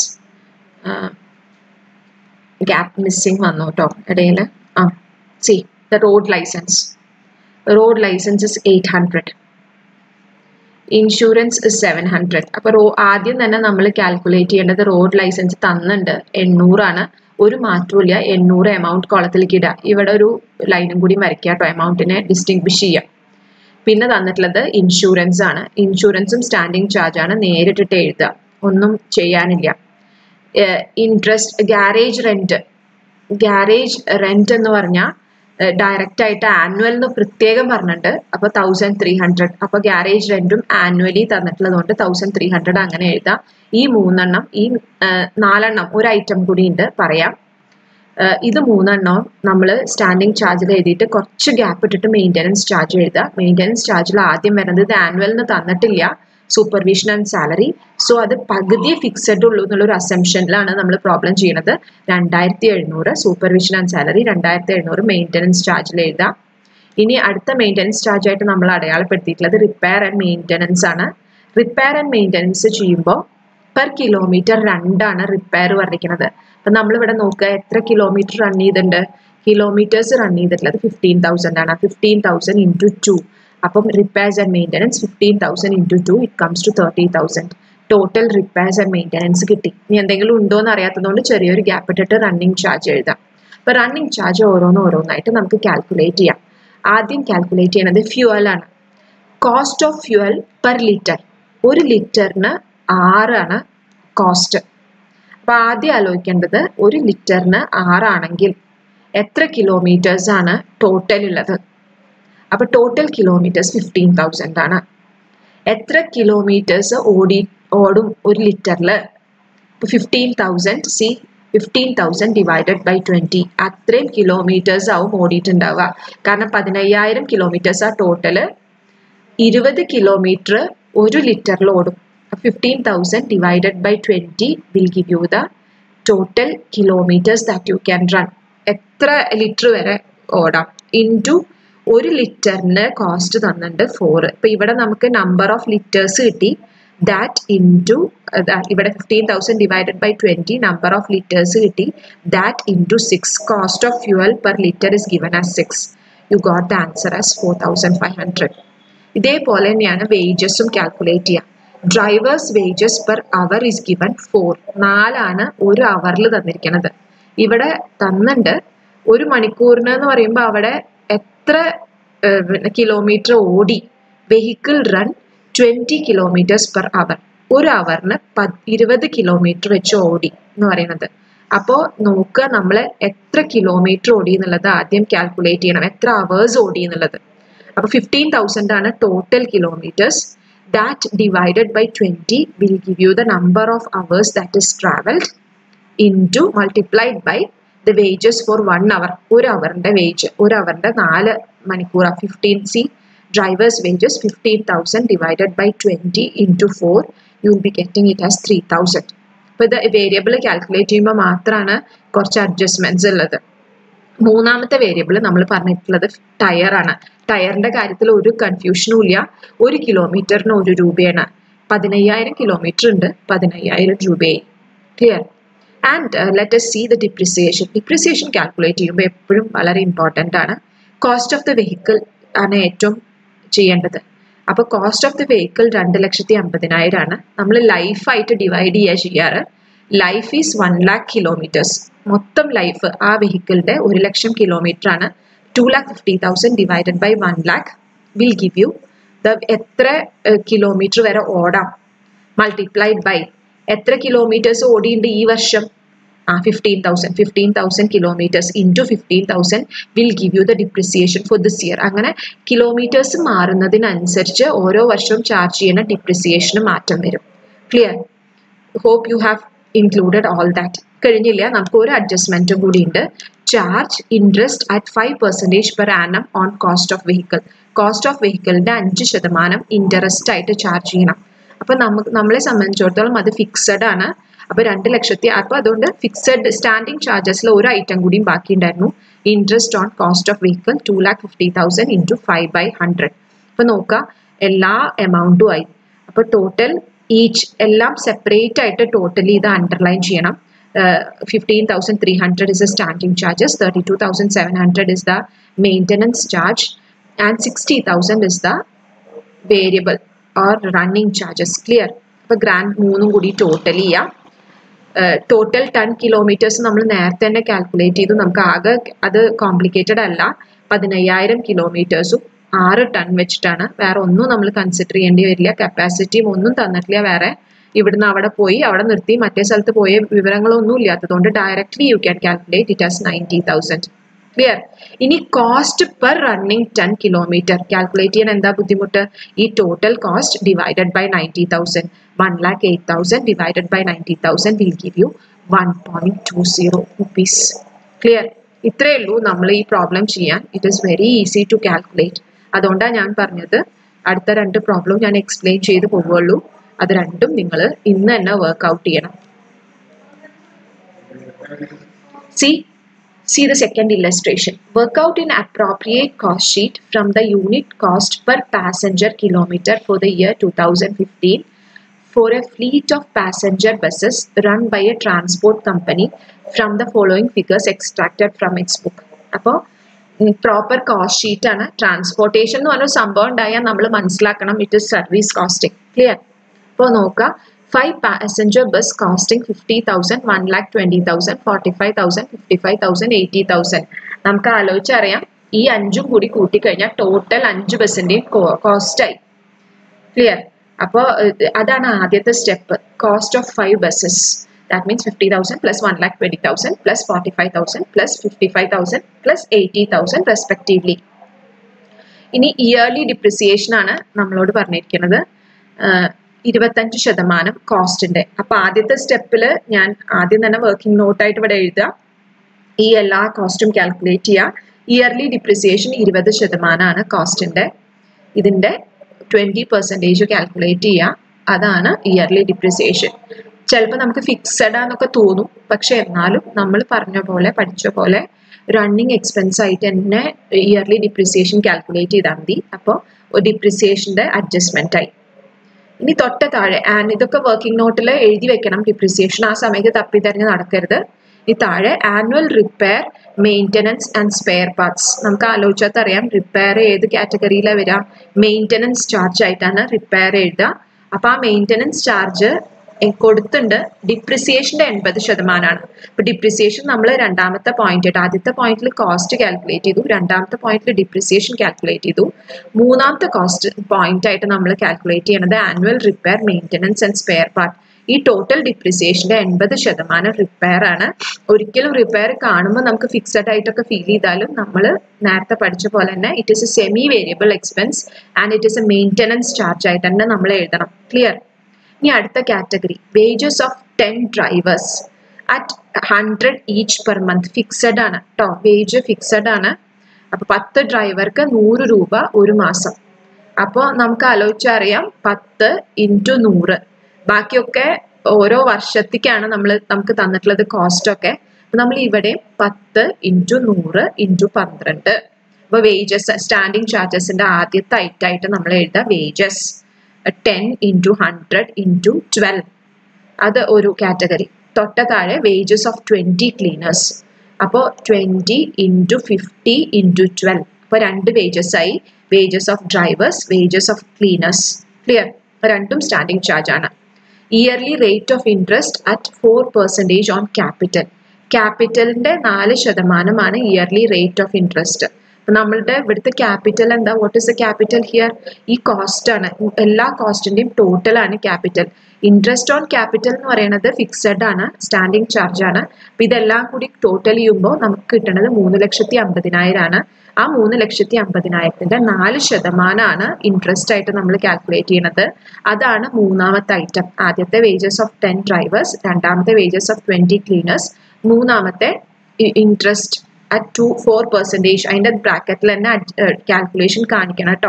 gap missing വന്നു കേട്ടോ ഇടയിൽ ആ see the road licence road licence is eight hundred insurance is seven hundred അപ്പോൾ റോ ആദ്യം തന്നെ നമ്മൾ കാൽക്കുലേറ്റ് ചെയ്യേണ്ടത് റോഡ് ലൈസൻസ് തന്നുണ്ട് എണ്ണൂറാണ് ഒരു മാറ്റമില്ല എണ്ണൂറ് എമൗണ്ട് കോളത്തിലേക്ക് ഇടുക ഇവിടെ ഒരു ലൈനും കൂടി വരയ്ക്കുക കേട്ടോ എമൗണ്ടിനെ ഡിസ്റ്റിങ്വിഷ് ചെയ്യുക പിന്നെ തന്നിട്ടുള്ളത് ഇൻഷുറൻസ് ആണ് ഇൻഷുറൻസും സ്റ്റാൻഡിങ് ചാർജ് ആണ് നേരിട്ടിട്ട് എഴുതുക ഒന്നും ചെയ്യാനില്ല interest garage rent garage rent എന്ന് പറഞ്ഞാൽ ഡയറക്റ്റ് ആയിട്ട് ആനുവൽ എന്ന് പ്രത്യേകം പറഞ്ഞിട്ടുണ്ട് അപ്പോൾ തൗസൻഡ് ത്രീ ഹൺഡ്രഡ് അപ്പോൾ ഗാരേജ് റെന്റും ആനുവലി തന്നിട്ടുള്ളത് കൊണ്ട് തൗസൻഡ് ത്രീ ഹൺഡ്രഡ് അങ്ങനെ എഴുതാം ഈ മൂന്നെണ്ണം ഈ നാലെണ്ണം ഒരു ഐറ്റം കൂടി ഉണ്ട് പറയാം ഇത് മൂന്നെണ്ണം നമ്മൾ സ്റ്റാൻഡിങ് ചാർജിൽ എഴുതിയിട്ട് കുറച്ച് ഗ്യാപ്പ് ഇട്ടിട്ട് മെയിൻ്റനൻസ് ചാർജ് എഴുതുക മെയിൻ്റനൻസ് ചാർജിൽ ആദ്യം വരുന്നത് ഇത് ആനുവലിന് തന്നിട്ടില്ല സൂപ്പർവിഷൻ ആൻഡ് സാലറി സോ അത് പകുതി ഫിക്സഡ് ഉള്ളൂ എന്നുള്ളൊരു അസംഷനിലാണ് നമ്മൾ പ്രോബ്ലം ചെയ്യുന്നത് രണ്ടായിരത്തി എഴുന്നൂറ് സൂപ്പർവിഷൻ ആൻഡ് സാലറി രണ്ടായിരത്തി എഴുന്നൂറ് മെയിൻ്റനൻസ് ചാർജിൽ എഴുതാം ഇനി അടുത്ത മെയിൻ്റനൻസ് ചാർജ് ആയിട്ട് നമ്മൾ അടയാളപ്പെടുത്തിയിട്ടുള്ളത് റിപ്പയർ ആൻഡ് മെയിൻ്റനൻസ് ആണ് റിപ്പയർ ആൻഡ് മെയിൻ്റനൻസ് ചെയ്യുമ്പോൾ പെർ കിലോമീറ്റർ രണ്ടാണ് റിപ്പയർ പറഞ്ഞിരിക്കുന്നത് അപ്പം നമ്മളിവിടെ നോക്കുക എത്ര കിലോമീറ്റർ റൺ ചെയ്തിട്ടുണ്ട് കിലോമീറ്റേഴ്സ് റൺ ചെയ്തിട്ടുള്ളത് ഫിഫ്റ്റീൻ തൗസൻഡ് ആണ് ഫിഫ്റ്റീൻ തൗസൻഡ് ഇൻറ്റു ടു അപ്പം repairs and maintenance fifteen thousand into two it comes to thirty thousand total repairs and maintenance കിട്ടി ഇനി എന്തെങ്കിലും ഉണ്ടോ എന്ന് അറിയാത്തതുകൊണ്ട് ചെറിയൊരു ഗ്യാപ്പ് ഇട്ടിട്ട് റണ്ണിങ് ചാർജ് എഴുതാം അപ്പോൾ റണ്ണിങ് ചാർജ് ഓരോന്ന് ഓരോന്നായിട്ട് നമുക്ക് കാൽക്കുലേറ്റ് ചെയ്യാം ആദ്യം കാൽക്കുലേറ്റ് ചെയ്യണത് ഫ്യൂവൽ ആണ് cost of fuel per litre ഒരു ലിറ്ററിന് ആറാണ് കോസ്റ്റ് അപ്പോൾ ആദ്യം ആലോചിക്കേണ്ടത് ഒരു ലിറ്ററിന് ആറാണെങ്കിൽ എത്ര കിലോമീറ്റേഴ്സ് ആണ് ടോട്ടൽ ഉള്ളത് അപ്പോൾ ടോട്ടൽ കിലോമീറ്റേഴ്സ് ഫിഫ്റ്റീൻ തൗസൻഡ് ആണ് എത്ര കിലോമീറ്റേഴ്സ് ഓടി ഓടും ഒരു ലിറ്ററിൽ ഇപ്പോൾ fifteen thousand see fifteen thousand divided by twenty അത്രയും കിലോമീറ്റേഴ്സ് ആവും ഓടിയിട്ടുണ്ടാവുക കാരണം പതിനയ്യായിരം കിലോമീറ്റേഴ്സ് ആ ടോട്ടല് ഇരുപത് കിലോമീറ്റർ ഒരു ലിറ്ററിൽ ഓടും fifteen thousand divided by twenty will give you the total kilometres that you can run എത്ര ലിറ്റർ വരെ ഓടാം ഇൻ ടു ഒരു ലിറ്ററിന് കോസ്റ്റ് തന്നിട്ടുണ്ട് ഫോർ ഇപ്പം ഇവിടെ നമുക്ക് നമ്പർ ഓഫ് ലിറ്റേഴ്സ് കിട്ടി ദാറ്റ് ഇൻ ടു ഇവിടെ fifteen thousand divided by twenty number of litres കിട്ടി that into six cost of fuel per litre is given as six you got the answer as four thousand five hundred ഇതേപോലെ തന്നെയാണ് വേജസും calculate ചെയ്യുക drivers wages per hour is given four നാലാണ് ഒരു അവറിൽ തന്നിരിക്കുന്നത് ഇവിടെ തന്നിട്ടുണ്ട് ഒരു മണിക്കൂറിന് എന്ന് പറയുമ്പോൾ അവിടെ എത്ര കിലോമീറ്റർ ഓടി vehicle run twenty kilometres per hour ഒരു അവറിന് പ ഇരുപത് കിലോമീറ്റർ വെച്ച് ഓടി എന്ന് പറയുന്നത് അപ്പോൾ നോക്കുക നമ്മൾ എത്ര കിലോമീറ്റർ ഓടി എന്നുള്ളത് ആദ്യം കാൽക്കുലേറ്റ് ചെയ്യണം എത്ര അവേഴ്സ് ഓടി എന്നുള്ളത് അപ്പോൾ ഫിഫ്റ്റീൻ തൗസൻഡ് ആണ് total kilometres that divided by twenty will give you the number of hours that is travelled into multiplied by the wages for one hour ഒരു അവറിൻ്റെ വേജ് ഒരു അവറിൻ്റെ നാല് മണിക്കൂർ fifteen see drivers wages fifteen thousand divided by twenty into four you will be getting it as three thousand അപ്പോൾ ഇത് variable calculate ചെയ്യുമ്പോൾ മാത്രമാണ് കുറച്ച് അഡ്ജസ്റ്റ്മെൻറ്റ്സ് ഉള്ളത് മൂന്നാമത്തെ വേരിയബിൾ നമ്മൾ പറഞ്ഞിട്ടുള്ളത് ടയറാണ് ടയറിന്റെ കാര്യത്തിൽ ഒരു കൺഫ്യൂഷനും ഇല്ല ഒരു കിലോമീറ്ററിന് ഒരു രൂപയാണ് പതിനയ്യായിരം കിലോമീറ്റർ ഉണ്ട് പതിനയ്യായിരം രൂപയായി clear and let's see the depreciation depreciation calculate ചെയ്യുമ്പോൾ എപ്പോഴും വളരെ ഇമ്പോർട്ടൻ്റ് ആണ് കോസ്റ്റ് ഓഫ് ദ വെഹിക്കിൾ ആണ് ഏറ്റവും ചെയ്യേണ്ടത് അപ്പോൾ കോസ്റ്റ് ഓഫ് ദ വെഹിക്കിൾ രണ്ട് ലക്ഷത്തി അമ്പതിനായിരമാണ് നമ്മൾ ലൈഫായിട്ട് ഡിവൈഡ് ചെയ്യുക ചെയ്യാറ് life is one lakh kilometres മൊത്തം ലൈഫ് ആ വെഹിക്കിളിൻ്റെ ഒരു ലക്ഷം കിലോമീറ്റർ ആണ് two lakh fifty thousand divided by one lakh will give you the എത്ര കിലോമീറ്റർ വരെ ഓടാം മൾട്ടിപ്ലൈഡ് ബൈ എത്ര കിലോമീറ്റേഴ്സ് ഓടിയുണ്ട് ഈ വർഷം ആ fifteen thousand fifteen thousand kilometres into fifteen thousand will give you the depreciation for this year അങ്ങനെ കിലോമീറ്റേഴ്സ് മാറുന്നതിനനുസരിച്ച് ഓരോ വർഷവും ചാർജ് ചെയ്യുന്ന ഡിപ്രിസിയേഷന് മാറ്റം വരും clear hope you have included all that കഴിഞ്ഞില്ല നമുക്ക് ഒരു അഡ്ജസ്റ്റ്മെൻറ്റും കൂടി ഉണ്ട് charge interest at five percentage per annum on cost of vehicle cost of വെഹിക്കിളിൻ്റെ അഞ്ച് ശതമാനം ഇൻട്രസ്റ്റ് ആയിട്ട് ചാർജ് ചെയ്യണം അപ്പോൾ നമുക്ക് നമ്മളെ സംബന്ധിച്ചിടത്തോളം അത് ഫിക്സഡ് ആണ് അപ്പോൾ രണ്ട് ലക്ഷത്തി അപ്പോൾ അതുകൊണ്ട് ഫിക്സഡ് സ്റ്റാൻഡിങ് ചാർജസിൽ ഒരു ഐറ്റം കൂടിയും ബാക്കിയുണ്ടായിരുന്നു interest on cost of vehicle two lakh fifty thousand into five by hundred അപ്പോൾ നോക്കുക എല്ലാ എമൗണ്ടും ആയി അപ്പോൾ ടോട്ടൽ ഈച്ച് എല്ലാം സെപ്പറേറ്റ് ആയിട്ട് ടോട്ടലി ഇത് അണ്ടർലൈൻ ചെയ്യണം fifteen thousand three hundred is a standing charges thirty two thousand seven hundred is the maintenance charge and sixty thousand is the variable or running charges clear അപ്പോൾ grand മൂന്നും കൂടി total ചെയ്യാം total ton kilometres നമ്മൾ നേരത്തെ തന്നെ calculate ചെയ്തു നമുക്ക് ആകെ അത് കോംപ്ലിക്കേറ്റഡ് അല്ല പതിനയ്യായിരം കിലോമീറ്റേഴ്സും ആറ് ടൺ വെച്ചിട്ടാണ് വേറെ ഒന്നും നമ്മൾ കൺസിഡർ ചെയ്യേണ്ടി വരില്ല കപ്പാസിറ്റിയും ഒന്നും തന്നിട്ടില്ല വേറെ ഇവിടുന്ന് അവിടെ പോയി അവിടെ നിർത്തി മറ്റേ സ്ഥലത്ത് പോയ വിവരങ്ങളൊന്നും ഇല്ലാത്തതുകൊണ്ട് directly you can calculate it as ninety thousand clear ഇനി cost per running ten kilometre calculate ചെയ്യാൻ എന്താ ബുദ്ധിമുട്ട് ഈ total cost divided by ninety thousand one lakh eight thousand divided by ninety thousand will give you one point two zero rupees clear ഇത്രയേ ഉള്ളൂ നമ്മൾ ഈ problem ചെയ്യാൻ it is very easy to calculate അതുകൊണ്ടാണ് ഞാൻ പറഞ്ഞത് അടുത്ത രണ്ട് പ്രോബ്ലം ഞാൻ എക്സ്പ്ലെയിൻ ചെയ്ത് പോവുള്ളൂ അത് രണ്ടും നിങ്ങൾ ഇന്ന് തന്നെ വർക്ക്ഔട്ട് ചെയ്യണം see See the second illustration. Work out an appropriate cost sheet from the unit cost per passenger kilometer for the year 2015 for a fleet of passenger buses run by a transport company from the following figures extracted from its book. അപ്പോൾ proper cost sheet ആണ് transportation എന്ന് പറഞ്ഞ സംഭവം ഉണ്ടായാൽ നമ്മൾ മനസ്സിലാക്കണം it is service costing clear അപ്പോൾ നോക്കുക five passenger bus costing fifty thousand one lakh twenty thousand forty five thousand fifty five thousand eighty thousand നമുക്ക് ആലോചിച്ചറിയാം ഈ അഞ്ചും കൂടി കൂട്ടിക്കഴിഞ്ഞാൽ ടോട്ടൽ അഞ്ച് ബസ്സിൻ്റെയും കോസ്റ്റായി ക്ലിയർ അപ്പോൾ അതാണ് ആദ്യത്തെ step cost of five buses that means fifty thousand plus one lakh twenty thousand plus forty five thousand plus fifty five thousand plus eighty thousand respectively ഇനി ഇയർലി ഡിപ്രിസിയേഷൻ ആണ് നമ്മളോട് പറഞ്ഞിരിക്കുന്നത് ഇരുപത്തഞ്ച് ശതമാനം കോസ്റ്റിന്റെ അപ്പൊ ആദ്യത്തെ സ്റ്റെപ്പിൽ ഞാൻ ആദ്യം തന്നെ വർക്കിംഗ് നോട്ടായിട്ട് ഇവിടെ എഴുതുക ഈ എല്ലാ കോസ്റ്റും കാൽക്കുലേറ്റ് ചെയ്യുക ഇയർലി ഡിപ്രിസിയേഷൻ ഇരുപത് ശതമാനമാണ് കോസ്റ്റിന്റെ ഇതിന്റെ ട്വന്റി പെർസെൻറ്റേജ് കാൽക്കുലേറ്റ് ചെയ്യുക അതാണ് ഇയർലി ഡിപ്രിസിയേഷൻ ചിലപ്പോൾ നമുക്ക് ഫിക്സഡ് ആണെന്നൊക്കെ തോന്നും പക്ഷെ എന്നാലും നമ്മൾ പറഞ്ഞ പോലെ പഠിച്ച പോലെ റണ്ണിങ് എക്സ്പെൻസ് ആയിട്ട് തന്നെ ഇയർലി ഡിപ്രിസിയേഷൻ കാൽക്കുലേറ്റ് ചെയ്താൽ മതി അപ്പോൾ ഡിപ്രിസിയേഷൻ്റെ അഡ്ജസ്റ്റ്മെൻ്റ് ആയി ഇനി തൊട്ട താഴെ ആൻഡ് ഇതൊക്കെ വർക്കിംഗ് നോട്ടിൽ എഴുതി വെക്കണം ഡിപ്രിസിയേഷൻ ആ സമയത്ത് തപ്പി തെരഞ്ഞ് നടക്കരുത് ഈ താഴെ annual repair maintenance and spare parts നമുക്ക് ആലോചിച്ചാൽ അറിയാം റിപ്പയർ ഏത് കാറ്റഗറിയിലാണ് വരിക മെയിൻ്റനൻസ് ചാർജ് ആയിട്ടാണ് റിപ്പയർ എഴുതുക അപ്പോൾ ആ മെയിൻ്റനൻസ് ചാർജ് കൊടുത്തുണ്ട് ഡിപ്രിസിയേഷൻ്റെ എൺപത് ശതമാനമാണ് അപ്പോൾ ഡിപ്രിസിയേഷൻ നമ്മൾ രണ്ടാമത്തെ പോയിന്റ് ആയിട്ട് ആദ്യത്തെ പോയിന്റിൽ കോസ്റ്റ് കാൽക്കുലേറ്റ് ചെയ്തു രണ്ടാമത്തെ പോയിന്റിൽ ഡിപ്രിസിയേഷൻ കാൽക്കുലേറ്റ് ചെയ്തു മൂന്നാമത്തെ കോസ്റ്റ് പോയിന്റ് ആയിട്ട് നമ്മൾ കാൽക്കുലേറ്റ് ചെയ്യണത് annual repair maintenance and spare part ഈ ടോട്ടൽ ഡിപ്രിസിയേഷന്റെ എൺപത് ശതമാനം റിപ്പയർ ആണ് ഒരിക്കലും റിപ്പയർ കാണുമ്പോൾ നമുക്ക് ഫിക്സഡ് ആയിട്ടൊക്കെ ഫീൽ ചെയ്താലും നമ്മൾ നേരത്തെ പഠിച്ച പോലെ തന്നെ it is a semi variable expense and it is a maintenance charge ആയിട്ട് തന്നെ നമ്മൾ എഴുതണം ക്ലിയർ ഇനി അടുത്ത category wages of ten drivers at hundred each per month fixed ആണ് കേട്ടോ വേജ് ഫിക്സഡ് ആണ് അപ്പൊ പത്ത് ഡ്രൈവർക്ക് നൂറ് രൂപ ഒരു മാസം അപ്പോൾ നമുക്ക് ആലോചിച്ചറിയാം പത്ത് ഇൻറ്റു നൂറ് ബാക്കിയൊക്കെ ഓരോ വർഷത്തേക്കാണ് നമ്മൾ നമുക്ക് തന്നിട്ടുള്ളത് കോസ്റ്റ് ഒക്കെ അപ്പൊ നമ്മൾ ഇവിടെ പത്ത് ഇൻറ്റു നൂറ് ഇൻറ്റു പന്ത്രണ്ട് അപ്പൊ വേജസ് സ്റ്റാൻഡിങ് ചാർജസിന്റെ ആദ്യത്തെ ഐറ്റായിട്ട് നമ്മൾ എഴുതുക wages ten into hundred into twelve അത് ഒരു കാറ്റഗറി തൊട്ട താഴെ വേജസ് ഓഫ് ട്വൻറ്റി ക്ലീനേഴ്സ് അപ്പോൾ twenty into fifty into twelve അപ്പോൾ രണ്ട് വേജസ് ആയി wages of drivers wages of cleaners clear രണ്ടും സ്റ്റാൻഡിങ് ചാർജ് ആണ് yearly rate of interest at four percentage on capital ക്യാപിറ്റലിന്റെ നാല് ശതമാനമാണ് ഇയർലി റേറ്റ് ഓഫ് ഇൻട്രസ്റ്റ് നമ്മളുടെ ഇവിടുത്തെ ക്യാപിറ്റൽ എന്താ what is a capital here ഈ കോസ്റ്റ് ആണ് എല്ലാ കോസ്റ്റിന്റെയും ടോട്ടൽ ആണ് ക്യാപിറ്റൽ ഇൻട്രസ്റ്റ് ഓൺ ക്യാപിറ്റൽ എന്ന് പറയുന്നത് ഫിക്സഡ് ആണ് സ്റ്റാൻഡിങ് ചാർജ് ആണ് അപ്പൊ ഇതെല്ലാം കൂടി ടോട്ടൽ ചെയ്യുമ്പോൾ നമുക്ക് കിട്ടുന്നത് മൂന്ന് ലക്ഷത്തി അമ്പതിനായിരം ആണ് ആ മൂന്ന് ലക്ഷത്തി അമ്പതിനായിരത്തിന്റെ നാല് ശതമാനമാണ് ഇൻട്രസ്റ്റ് ആയിട്ട് നമ്മൾ കാൽക്കുലേറ്റ് ചെയ്യുന്നത് അതാണ് മൂന്നാമത്തെ ഐറ്റം ആദ്യത്തെ വേജസ് ഓഫ് ടെൻ ഡ്രൈവേഴ്സ് രണ്ടാമത്തെ വേജസ് ഓഫ് ട്വന്റി ക്ലീനേഴ്സ് മൂന്നാമത്തെ interest at two four percentage അതിൻ്റെ ബ്രാക്കറ്റിൽ തന്നെ കാൽക്കുലേഷൻ കാണിക്കണം കേട്ടോ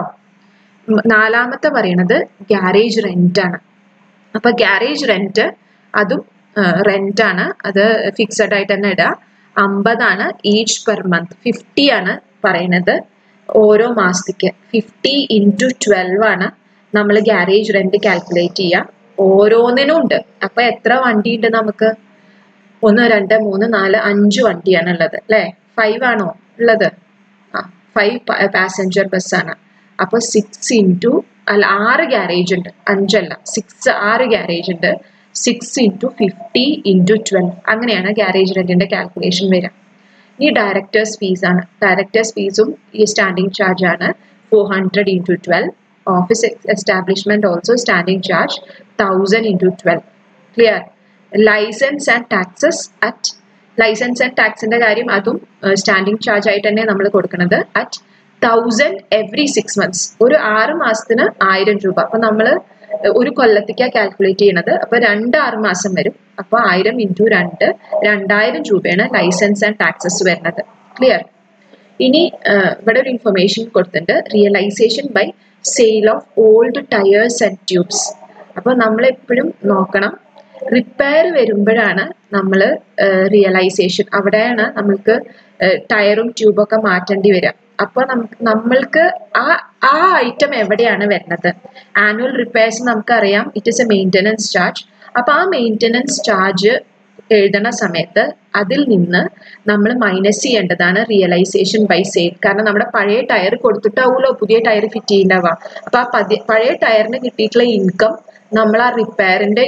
നാലാമത്തെ പറയണത് ഗ്യാരേജ് റെന്റ് ആണ് അപ്പൊ ഗ്യാരേജ് റെന്റ് അതും റെന്റ് ആണ് അത് ഫിക്സഡ് ആയിട്ട് തന്നെ ഇടുക അമ്പതാണ് ഈച്ച് പെർ മന്ത് ഫിഫ്റ്റി ആണ് പറയണത് ഓരോ മാസത്തേക്ക് ഫിഫ്റ്റി ഇൻറ്റു ട്വൽവ് ആണ് നമ്മൾ ഗ്യാരേജ് റെന്റ് കാൽക്കുലേറ്റ് ചെയ്യുക ഓരോന്നിനും ഉണ്ട് അപ്പൊ എത്ര വണ്ടി ഉണ്ട് നമുക്ക് ഒന്ന് രണ്ട് മൂന്ന് നാല് അഞ്ച് വണ്ടിയാണ് ഉള്ളത് അല്ലേ ഫൈവ് ആണോ ഉള്ളത് ആ ഫൈവ് പാസഞ്ചർ ബസ്സാണ് അപ്പോൾ സിക്സ് ഇൻറ്റു അല്ല ആറ് ഗ്യാരേജ് ഉണ്ട് അഞ്ചല്ല സിക്സ് ആറ് ഗ്യാരേജ് ഉണ്ട് six into fifty into twelve അങ്ങനെയാണ് ഗ്യാരേജ് റെന്റിന്റെ കാൽക്കുലേഷൻ വരിക ഇനി ഡയറക്ടേഴ്സ് ഫീസ് ആണ് ഡയറക്ടേഴ്സ് ഫീസും ഈ സ്റ്റാൻഡിങ് ചാർജ് ആണ് four hundred into twelve office establishment also standing charge thousand into twelve clear licence and taxes at licence and ടാക്സിന്റെ കാര്യം അതും സ്റ്റാൻഡിങ് ചാർജ് ആയിട്ട് തന്നെ നമ്മൾ കൊടുക്കുന്നത് at thousand every six months ഒരു ആറ് മാസത്തിന് ആയിരം രൂപ അപ്പൊ നമ്മൾ ഒരു കൊല്ലത്തേക്കാണ് കാൽക്കുലേറ്റ് ചെയ്യണത് അപ്പൊ രണ്ട് ആറ് മാസം വരും അപ്പൊ ആയിരം ഇൻറ്റു രണ്ട് രണ്ടായിരം രൂപയാണ് ലൈസൻസ് ആൻഡ് ടാക്സസ് വരുന്നത് ക്ലിയർ ഇനി ഇവിടെ ഒരു ഇൻഫർമേഷൻ കൊടുത്തിട്ടുണ്ട് realisation by sale of old tyres and tubes അപ്പൊ നമ്മൾ എപ്പോഴും നോക്കണം റിപ്പയർ വരുമ്പോഴാണ് നമ്മൾ റിയലൈസേഷൻ അവിടെയാണ് നമ്മൾക്ക് ടയറും ട്യൂബൊക്കെ മാറ്റേണ്ടി വരിക അപ്പൊ നമുക്ക് നമ്മൾക്ക് ആ ആ ഐറ്റം എവിടെയാണ് വരുന്നത് ആനുവൽ റിപ്പയർസ് നമുക്കറിയാം it is a maintenance charge അപ്പൊ ആ മെയിൻ്റനൻസ് ചാർജ് എഴുതണ സമയത്ത് അതിൽ നിന്ന് നമ്മൾ മൈനസ് ചെയ്യേണ്ടതാണ് റിയലൈസേഷൻ ബൈ സെയിൽ കാരണം നമ്മുടെ പഴയ ടയർ കൊടുത്തിട്ടാവുമല്ലോ പുതിയ ടയർ ഫിറ്റ് ചെയ്യുന്നുണ്ടാവുക അപ്പൊ ആ പഴയ ടയറിന് കിട്ടിയിട്ടുള്ള ഇൻകം നമ്മൾ ആ റിപ്പയറിന്റെ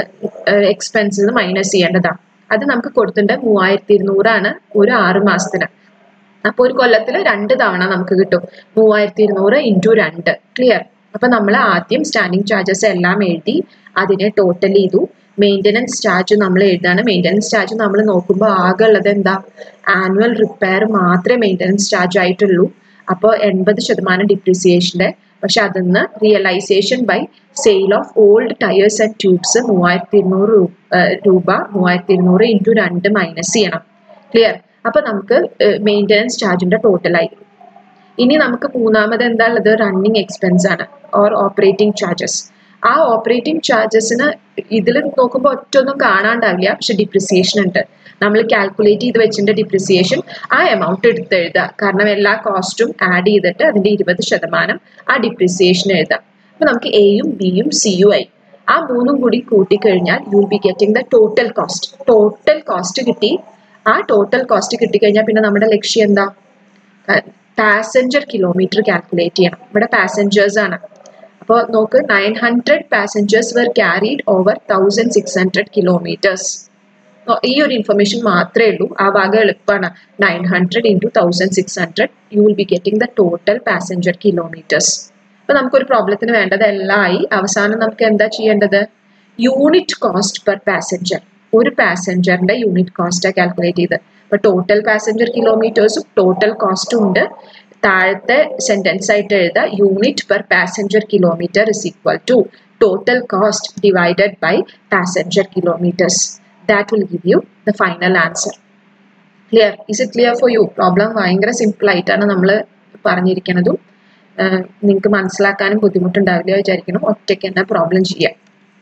എക്സ്പെൻസിൽ മൈനസ് ചെയ്യേണ്ടതാണ് അത് നമുക്ക് കൊടുത്തിട്ടുണ്ട് മൂവായിരത്തി ഇരുന്നൂറാണ് ഒരു ആറ് മാസത്തിന് അപ്പോൾ ഒരു കൊല്ലത്തിൽ രണ്ട് തവണ നമുക്ക് കിട്ടും മൂവായിരത്തി ഇരുന്നൂറ് ഇൻറ്റു രണ്ട് ക്ലിയർ അപ്പൊ നമ്മൾ ആദ്യം സ്റ്റാൻഡിങ് ചാർജസ് എല്ലാം എഴുതി അതിനെ ടോട്ടൽ ചെയ്തു മെയിൻ്റനൻസ് ചാർജ് നമ്മൾ എഴുതാണ് മെയിൻ്റനൻസ് ചാർജ് നമ്മൾ നോക്കുമ്പോൾ ആകെ ഉള്ളത് എന്താ ആനുവൽ റിപ്പയർ മാത്രമേ മെയിൻ്റനൻസ് ചാർജ് ആയിട്ടുള്ളൂ അപ്പോൾ എൺപത് ശതമാനം ഡിപ്രിസിയേഷൻ്റെ പക്ഷെ അതിന്ന് realisation by sale of old tyres and tubes മൂവായിരത്തി ഇരുന്നൂറ് രൂപ മൂവായിരത്തി ഇരുന്നൂറ് ഇൻറ്റു രണ്ട് മൈനസ് ചെയ്യണം ക്ലിയർ അപ്പൊ നമുക്ക് മെയിൻ്റനൻസ് ചാർജിന്റെ ടോട്ടൽ ആയി ഇനി നമുക്ക് മൂന്നാമത് എന്താ ഉള്ളത് റണ്ണിങ് എക്സ്പെൻസ് ആണ് ഓർ ഓപ്പറേറ്റിംഗ് ചാർജസ് ആ ഓപ്പറേറ്റിംഗ് ചാർജസിന് ഇതിൽ നോക്കുമ്പോൾ ഒറ്റൊന്നും കാണാണ്ടാവില്ല പക്ഷെ ഡിപ്രിസിയേഷൻ ഉണ്ട് നമ്മൾ കാൽക്കുലേറ്റ് ചെയ്ത് വെച്ചിട്ട് ഡിപ്രിസിയേഷൻ ആ എമൗണ്ട് എടുത്ത് എഴുതുക കാരണം എല്ലാ കോസ്റ്റും ആഡ് ചെയ്തിട്ട് അതിന്റെ ഇരുപത് ശതമാനം ആ ഡിപ്രിസിയേഷൻ എഴുതാം അപ്പൊ നമുക്ക് എയും ബിയും സിയും ആയി ആ മൂന്നും കൂടി കൂട്ടിക്കഴിഞ്ഞാൽ you will be getting the total cost total cost കിട്ടി ആ ടോട്ടൽ കോസ്റ്റ് കിട്ടിക്കഴിഞ്ഞാൽ പിന്നെ നമ്മുടെ ലക്ഷ്യം എന്താ പാസഞ്ചർ കിലോമീറ്റർ കാൽക്കുലേറ്റ് ചെയ്യണം ഇവിടെ പാസഞ്ചേഴ്സ് ആണ് അപ്പോൾ നോക്ക് nine hundred passengers were carried over thousand six hundred kilometres ഈ ഒരു ഇൻഫർമേഷൻ മാത്രമേ ഉള്ളൂ ആ ഭാഗം എളുപ്പമാണ് nine hundred into thousand six hundred you will be getting the total passenger kilometres അപ്പോൾ നമുക്കൊരു പ്രോബ്ലത്തിന് വേണ്ടത് എല്ലാം ആയി അവസാനം നമുക്ക് എന്താ ചെയ്യേണ്ടത് യൂണിറ്റ് കോസ്റ്റ് പെർ പാസഞ്ചർ ഒരു പാസഞ്ചറിന്റെ യൂണിറ്റ് കോസ്റ്റാണ് കാൽക്കുലേറ്റ് ചെയ്ത് അപ്പോൾ ടോട്ടൽ പാസഞ്ചർ കിലോമീറ്റേഴ്സും ടോട്ടൽ കോസ്റ്റും ഉണ്ട് താഴത്തെ സെന്റൻസ് ആയിട്ട് എഴുതുക unit per passenger kilometre is equal to total cost divided by passenger kilometres that will give you the final answer clear is it clear for you problem ഭയങ്കര simple ആയിട്ടാണ് നമ്മൾ പറഞ്ഞിരിക്കുന്നതും നിങ്ങൾക്ക് മനസ്സിലാക്കാനും ബുദ്ധിമുട്ടുണ്ടാവില്ല വിചാരിക്കണം ഒറ്റയ്ക്ക് തന്നെ പ്രോബ്ലം ചെയ്യാം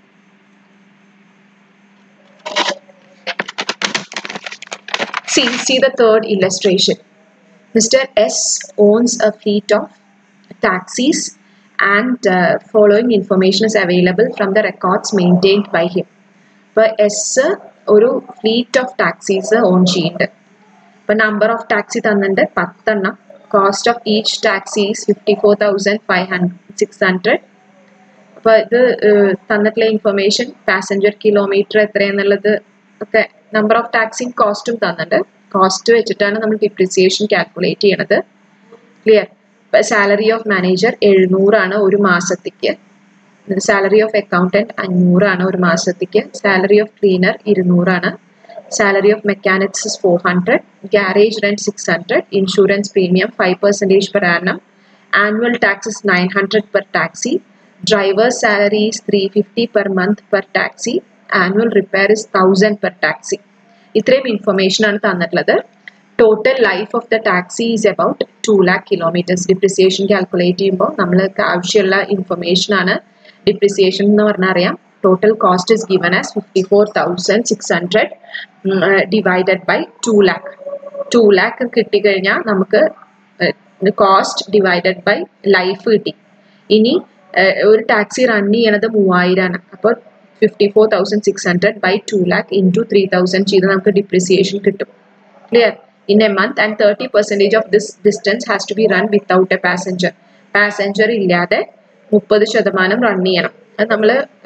See, see the third illustration. Mr. S owns a fleet of taxis and uh, following information is available from the records maintained by him. ഇപ്പോൾ എസ് ഒരു ഫ്ലീറ്റ് ഓഫ് ടാക്സീസ് ഓൺ ചെയ്യുന്നുണ്ട് ഇപ്പോൾ നമ്പർ ഓഫ് ടാക്സി തന്നിട്ടുണ്ട് പത്തെണ്ണം cost of each taxi is fifty four thousand five hundred six hundred അപ്പോൾ ഇത് തന്നിട്ടുള്ള information passenger kilometre എത്രയെന്നുള്ളത് ഒക്കെ നമ്പർ ഓഫ് ടാക്സിയും കോസ്റ്റും തന്നിട്ടുണ്ട് കോസ്റ്റ് വെച്ചിട്ടാണ് നമ്മൾ ഡിപ്രിസിയേഷൻ കാൽക്കുലേറ്റ് ചെയ്യണത് ക്ലിയർ സാലറി ഓഫ് മാനേജർ എഴുന്നൂറാണ് ഒരു മാസത്തേക്ക് സാലറി ഓഫ് അക്കൗണ്ടന്റ് അഞ്ഞൂറാണ് ഒരു മാസത്തേക്ക് സാലറി ഓഫ് ക്ലീനർ ഇരുന്നൂറാണ് salary of mechanics four hundred garage rent six hundred insurance premium five percentage per annum annual taxes nine hundred per taxi drivers salary is three fifty per month per taxi annual repair is thousand per taxi ഇത്രയും information ആണ് തന്നിട്ടുള്ളത് total life of the taxi is about two lakh kilometres depreciation calculate ചെയ്യുമ്പോൾ നമ്മൾക്ക് ആവശ്യമുള്ള information ആണ് depreciation എന്ന് പറഞ്ഞാൽ അറിയാം total cost is given as fifty four thousand six hundred divided by two lakh two lakh കിട്ടിക്കഴിഞ്ഞാൽ നമുക്ക് കോസ്റ്റ് ഡിവൈഡഡ് ബൈ ലൈഫ് കിട്ടി ഇനി ഒരു ടാക്സി റൺ ചെയ്യണത് മൂവായിരമാണ് അപ്പോൾ fifty four thousand six hundred by two lakh into three thousand ചെയ്ത് നമുക്ക് ഡിപ്രിസിയേഷൻ കിട്ടും clear in a month and thirty percentage of this distance has to be run without a passenger passenger ഇല്ലാതെ മുപ്പത് ശതമാനം run ചെയ്യണം അത് നമ്മൾ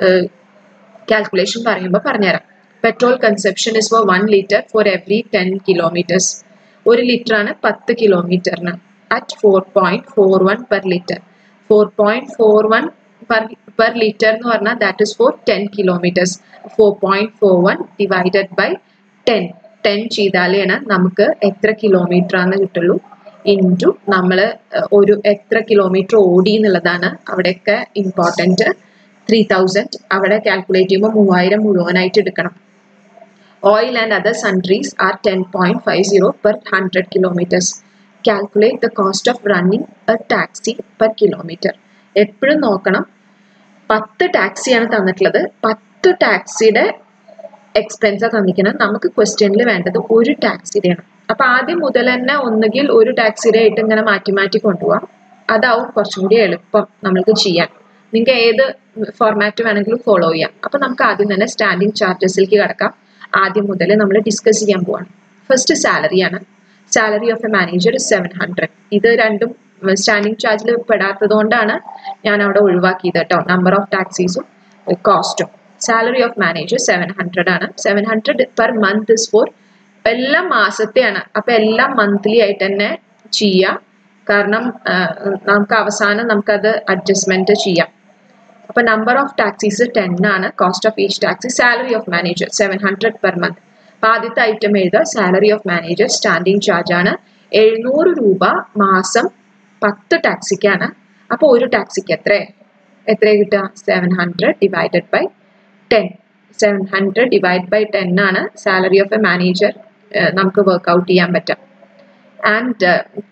കാൽക്കുലേഷൻ പറയുമ്പോൾ പറഞ്ഞുതരാം petrol conception is for one litre for every ten kilometres ഒരു ലിറ്റർ ആണ് പത്ത് കിലോമീറ്ററിന് at four point four one per litre four point four one per per litre എന്ന് പറഞ്ഞാൽ that is for ten kilometres four point four one divided by ten ten ചെയ്താലാണ് നമുക്ക് എത്ര kilometre ആണെന്ന് കിട്ടുള്ളൂ ഇൻറ്റു നമ്മൾ ഒരു എത്ര കിലോമീറ്റർ ഓടി എന്നുള്ളതാണ് അവിടെയൊക്കെ ഇമ്പോർട്ടൻറ്റ് ത്രീ തൗസൻഡ് അവിടെ കാൽക്കുലേറ്റ് ചെയ്യുമ്പോൾ മൂവായിരം മുഴുവനായിട്ട് എടുക്കണം oil and other sundries are ten point five zero per hundred kilometres calculate the cost of running a taxi per kilometre എപ്പോഴും നോക്കണം പത്ത് ടാക്സിയാണ് തന്നിട്ടുള്ളത് പത്ത് ടാക്സിയുടെ എക്സ്പെൻസാണ് തന്നിരിക്കുന്നത് നമുക്ക് ക്വസ്റ്റ്യനിൽ വേണ്ടത് ഒരു ടാക്സിയുടെയാണ് അപ്പൊ ആദ്യം മുതൽ തന്നെ ഒന്നുകിൽ ഒരു ടാക്സിയുടെ ആയിട്ട് ഇങ്ങനെ മാറ്റി മാറ്റി കൊണ്ടുപോകാം അതാവും കുറച്ചും കൂടി എളുപ്പം നമ്മൾക്ക് ചെയ്യാൻ നിങ്ങൾക്ക് ഏത് ഫോർമാറ്റ് വേണമെങ്കിലും ഫോളോ ചെയ്യാം അപ്പൊ നമുക്ക് ആദ്യം തന്നെ സ്റ്റാൻഡിങ് ചാർജസിലേക്ക് കിടക്കാം ആദ്യം മുതൽ നമ്മൾ ഡിസ്കസ് ചെയ്യാൻ പോവാണ് ഫസ്റ്റ് സാലറിയാണ് salary of a manager seven hundred ഇത് രണ്ടും സ്റ്റാൻഡിങ് ചാർജിൽ പെടാത്തത് കൊണ്ടാണ് ഞാൻ അവിടെ ഒഴിവാക്കിയത് കേട്ടോ നമ്പർ ഓഫ് ടാക്സീസും കോസ്റ്റും salary of manager seven hundred ആണ് seven hundred per month is for എല്ലാം മാസത്തെയാണ് അപ്പൊ എല്ലാം മന്ത്ലി ആയിട്ട് തന്നെ ചെയ്യാം കാരണം നമുക്ക് അവസാനം നമുക്കത് അഡ്ജസ്റ്റ്മെന്റ് ചെയ്യാം അപ്പൊ നമ്പർ ഓഫ് ടാക്സീസ് ടെൻ ആണ് cost of each taxi salary of manager seven hundred per month അപ്പൊ ആദ്യത്തെ ഐറ്റം എഴുതുക salary of manager standing charge ആണ് എഴുന്നൂറ് രൂപ മാസം പത്ത് ടാക്സിക്കാണ് അപ്പോൾ ഒരു ടാക്സിക്ക് എത്ര എത്ര കിട്ടുക seven hundred divided by ten seven hundred divide by ten ആണ് സാലറി ഓഫ് എ മാനേജർ നമുക്ക് വർക്ക്ഔട്ട് ചെയ്യാൻ പറ്റുക and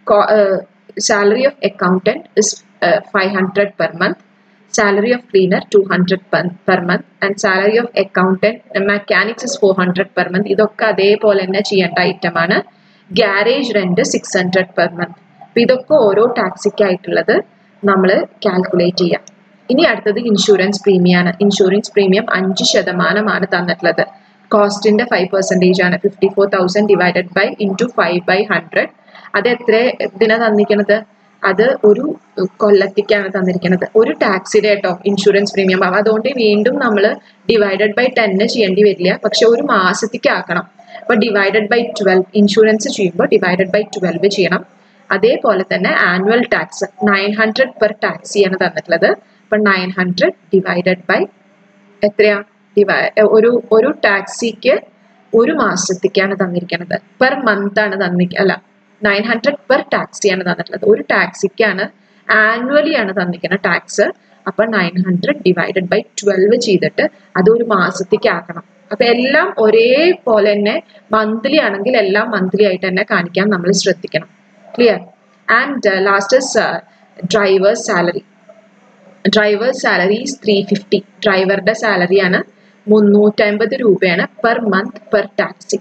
salary of accountant is five hundred per month salary of cleaner 200 per, per month and salary of accountant mechanics is 400 per month ഇതൊക്കെ അതേപോലെ തന്നെ ചെയ്യേണ്ട item ആണ് garage rent six hundred per month അപ്പൊ ഇതൊക്കെ ഓരോ ടാക്സിക്കായിട്ടുള്ളത് നമ്മൾ കാൽക്കുലേറ്റ് ചെയ്യാം ഇനി അടുത്തത് ഇൻഷുറൻസ് പ്രീമിയം ആണ് ഇൻഷുറൻസ് പ്രീമിയം അഞ്ച് ശതമാനമാണ് തന്നിട്ടുള്ളത് കോസ്റ്റിന്റെ ഫൈവ് പെർസെൻറ്റേജ് ആണ് fifty four thousand divided by into five by hundred അത് എത്ര ഇതിനാ തന്നിരിക്കുന്നത് അത് ഒരു കൊല്ലത്തേക്കാണ് തന്നിരിക്കുന്നത് ഒരു ടാക്സിയുടെ കേട്ടോ ഇൻഷുറൻസ് പ്രീമിയം അതുകൊണ്ട് വീണ്ടും നമ്മൾ ഡിവൈഡഡ് ബൈ ടെന്ന് ചെയ്യേണ്ടി വരില്ല പക്ഷെ ഒരു മാസത്തേക്ക് ആക്കണം അപ്പൊ ഡിവൈഡഡ് ബൈ ട്വൽവ് ഇൻഷുറൻസ് ചെയ്യുമ്പോൾ ഡിവൈഡഡ് ബൈ ട്വൽവ് ചെയ്യണം അതേപോലെ തന്നെ annual tax nine hundred per ടാക്സിയാണ് തന്നിട്ടുള്ളത് അപ്പൊ നയൻ ഹൺഡ്രഡ് ഡിവൈഡഡ് ബൈ എത്രയാ ഡിവൈ ഒരു ഒരു ടാക്സിക്ക് ഒരു മാസത്തേക്കാണ് തന്നിരിക്കുന്നത് പെർ മന്ത് ആണ് തന്നി അല്ല നയൻ ഹൺഡ്രഡ് പെർ ടാക്സിയാണ് തന്നിട്ടുള്ളത് ഒരു ടാക്സിക്കാണ് ആനുവലി ആണ് തന്നിരിക്കുന്നത് ടാക്സ് അപ്പൊ nine hundred divided by twelve ചെയ്തിട്ട് അത് ഒരു മാസത്തേക്ക് ആക്കണം അപ്പൊ എല്ലാം ഒരേപോലെ തന്നെ മന്ത്ലി ആണെങ്കിൽ എല്ലാം മന്ത്ലി ആയിട്ട് തന്നെ കാണിക്കാൻ നമ്മൾ ശ്രദ്ധിക്കണം clear and last is drivers salary drivers salary is three fifty ഡ്രൈവറുടെ സാലറിയാണ് മുന്നൂറ്റമ്പത് രൂപയാണ് പെർ മന്ത് പെർ ടാക്സി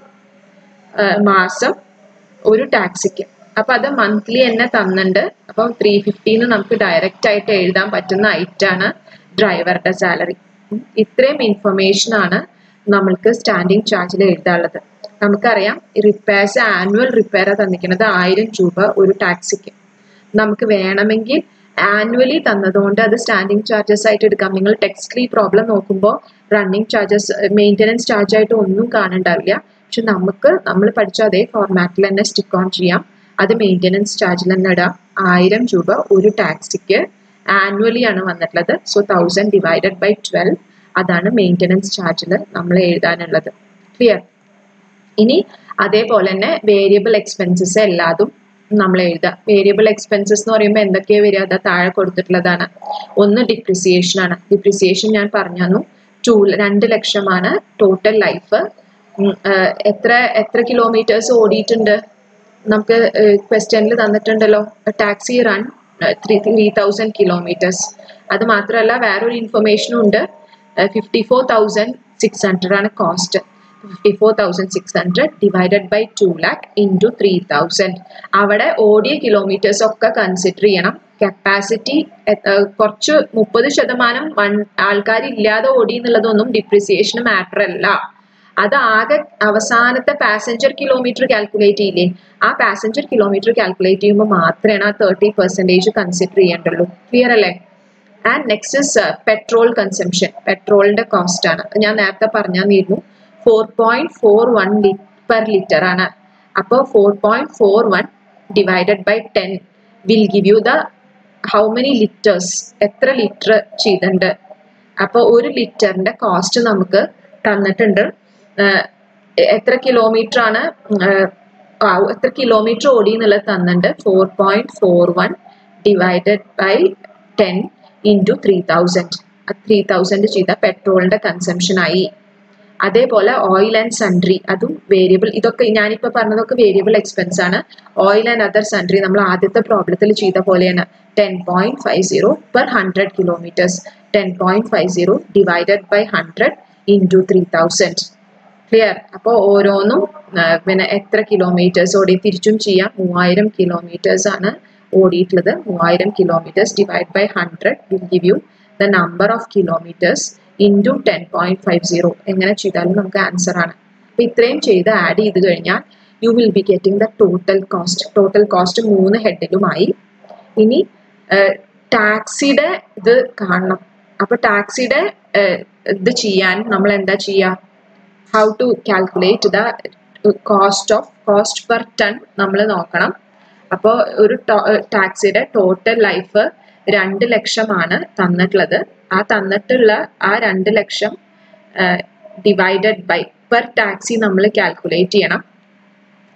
മാസം ഒരു ടാക്സിക്ക് അപ്പൊ അത് മന്ത്ലി തന്നെ തന്നിട്ടുണ്ട് അപ്പം ത്രീ ഫിഫ്റ്റീന്ന് നമുക്ക് ഡയറക്റ്റ് ആയിട്ട് എഴുതാൻ പറ്റുന്ന ഐറ്റാണ് ഡ്രൈവറുടെ സാലറി ഇത്രയും ഇൻഫർമേഷൻ ആണ് നമ്മൾക്ക് സ്റ്റാൻഡിങ് ചാർജിൽ എഴുതാനുള്ളത് നമുക്കറിയാം റിപ്പയർസ് ആനുവൽ റിപ്പയർ തന്നിരിക്കുന്നത് ആയിരം രൂപ ഒരു ടാക്സിക്ക് നമുക്ക് വേണമെങ്കിൽ ആനുവലി തന്നതുകൊണ്ട് അത് സ്റ്റാൻഡിങ് ചാർജസ് ആയിട്ട് എടുക്കാം നിങ്ങൾ ടെക്സ്റ്റ്ലി പ്രോബ്ലം നോക്കുമ്പോൾ റണ്ണിങ് ചാർജസ് മെയിൻ്റനൻസ് ചാർജ് ആയിട്ട് ഒന്നും കാണണ്ടാവില്ല പക്ഷെ നമുക്ക് നമ്മൾ പഠിച്ച അതേ ഫോർമാറ്റിൽ തന്നെ സ്റ്റിക്ക് ഓൺ ചെയ്യാം അത് മെയിൻ്റനൻസ് ചാർജിൽ തന്നെ ഇടാം ആയിരം രൂപ ഒരു ടാക്സിക്ക് ആനുവലി ആണ് വന്നിട്ടുള്ളത് so thousand divided by twelve അതാണ് മെയിൻ്റനൻസ് ചാർജിൽ നമ്മൾ എഴുതാനുള്ളത് ക്ലിയർ ഇനി അതേപോലെ തന്നെ വേരിയബിൾ എക്സ്പെൻസസ് എല്ലാതും നമ്മൾ എഴുതാം വേരിയബിൾ എക്സ്പെൻസസ് എന്ന് പറയുമ്പോൾ എന്തൊക്കെയാണ് വരിക അതാ താഴെ കൊടുത്തിട്ടുള്ളതാണ് ഒന്ന് ഡിപ്രിസിയേഷൻ ആണ് ഡിപ്രിസിയേഷൻ ഞാൻ പറഞ്ഞു തന്നു ടു രണ്ട് ലക്ഷമാണ് ടോട്ടൽ ലൈഫ് എത്ര എത്ര കിലോമീറ്റേഴ്സ് ഓടിയിട്ടുണ്ട് നമുക്ക് ക്വസ്റ്റ്യനിൽ തന്നിട്ടുണ്ടല്ലോ taxi run three three thousand kilometres അത് മാത്രമല്ല വേറൊരു ഇൻഫർമേഷനും ഉണ്ട് fifty four thousand six hundred ആണ് cost fifty four thousand six hundred divided by two lakh into three thousand അവിടെ ഓടിയ കിലോമീറ്റേഴ്സ് ഒക്കെ കൺസിഡർ ചെയ്യണം കപ്പാസിറ്റി കുറച്ച് മുപ്പത് ശതമാനം വൺ ആൾക്കാർ ഇല്ലാതെ ഓടി എന്നുള്ളതൊന്നും ഡിപ്രിസിയേഷന് മാറ്റർ അല്ല അത് ആകെ അവസാനത്തെ പാസഞ്ചർ കിലോമീറ്റർ കാൽക്കുലേറ്റ് ചെയ്യില്ലേ ആ പാസഞ്ചർ കിലോമീറ്റർ കാൽക്കുലേറ്റ് ചെയ്യുമ്പോൾ മാത്രമേ ആ തേർട്ടി പെർസെൻറ്റേജ് കൺസിഡർ ചെയ്യേണ്ടുള്ളൂ ക്ലിയർ അല്ലേ and next is petrol consumption പെട്രോളിന്റെ കോസ്റ്റ് ആണ് ഞാൻ നേരത്തെ പറഞ്ഞിരുന്നു four point four one li per litre ആണ് അപ്പോൾ four point four one divided by ten will give you the how many litres എത്ര ലിറ്റർ ചെയ്തിട്ടുണ്ട് അപ്പോൾ ഒരു ലിറ്ററിന്റെ കോസ്റ്റ് നമുക്ക് തന്നിട്ടുണ്ട് എത്ര കിലോമീറ്റർ ആണ് എത്ര കിലോമീറ്റർ ഓടി എന്നുള്ളത് തന്നിട്ടുണ്ട് four point four one divided by ten into three thousand three thousand ചെയ്ത പെട്രോളിന്റെ കൺസംഷൻ ആയി അതേപോലെ ഓയിൽ ആൻഡ് സൺട്രി അതും വേരിയബിൾ ഇതൊക്കെ ഞാനിപ്പോൾ പറഞ്ഞതൊക്കെ വേരിയബിൾ എക്സ്പെൻസ് ആണ് ഓയിൽ ആൻഡ് അതർ സൺട്രി നമ്മൾ ആദ്യത്തെ പ്രോബ്ലത്തിൽ ചെയ്ത പോലെയാണ് ten point five zero per hundred kilometres ten point five zero divided by hundred into three thousand clear അപ്പോൾ ഓരോന്നും പിന്നെ എത്ര കിലോമീറ്റേഴ്സ് ഓടി തിരിച്ചും ചെയ്യാം മൂവായിരം കിലോമീറ്റേഴ്സ് ആണ് ഓടിയിട്ടുള്ളത് മൂവായിരം kilometres divide by hundred will give you the number of kilometres into ten point five zero എങ്ങനെ ചെയ്താലും നമുക്ക് ആൻസർ ആണ് അപ്പം ഇത്രയും ചെയ്ത് ആഡ് ചെയ്ത് കഴിഞ്ഞാൽ you will be getting the total cost total cost മൂന്ന് ഹെഡിലുമായി ഇനി ടാക്സിയുടെ ഇത് കാണണം അപ്പൊ ടാക്സിയുടെ ഇത് ചെയ്യാൻ നമ്മൾ എന്താ ചെയ്യുക how to calculate the cost of cost per ton നമ്മൾ നോക്കണം അപ്പോൾ ഒരു ടാക്സിയുടെ ടോട്ടൽ ലൈഫ് രണ്ട് ലക്ഷമാണ് തന്നിട്ടുള്ളത് ആ തന്നിട്ടുള്ള ആ രണ്ട് ലക്ഷം ഡിവൈഡഡ് ബൈ പെർ ടാക്സി നമ്മൾ കാൽക്കുലേറ്റ് ചെയ്യണം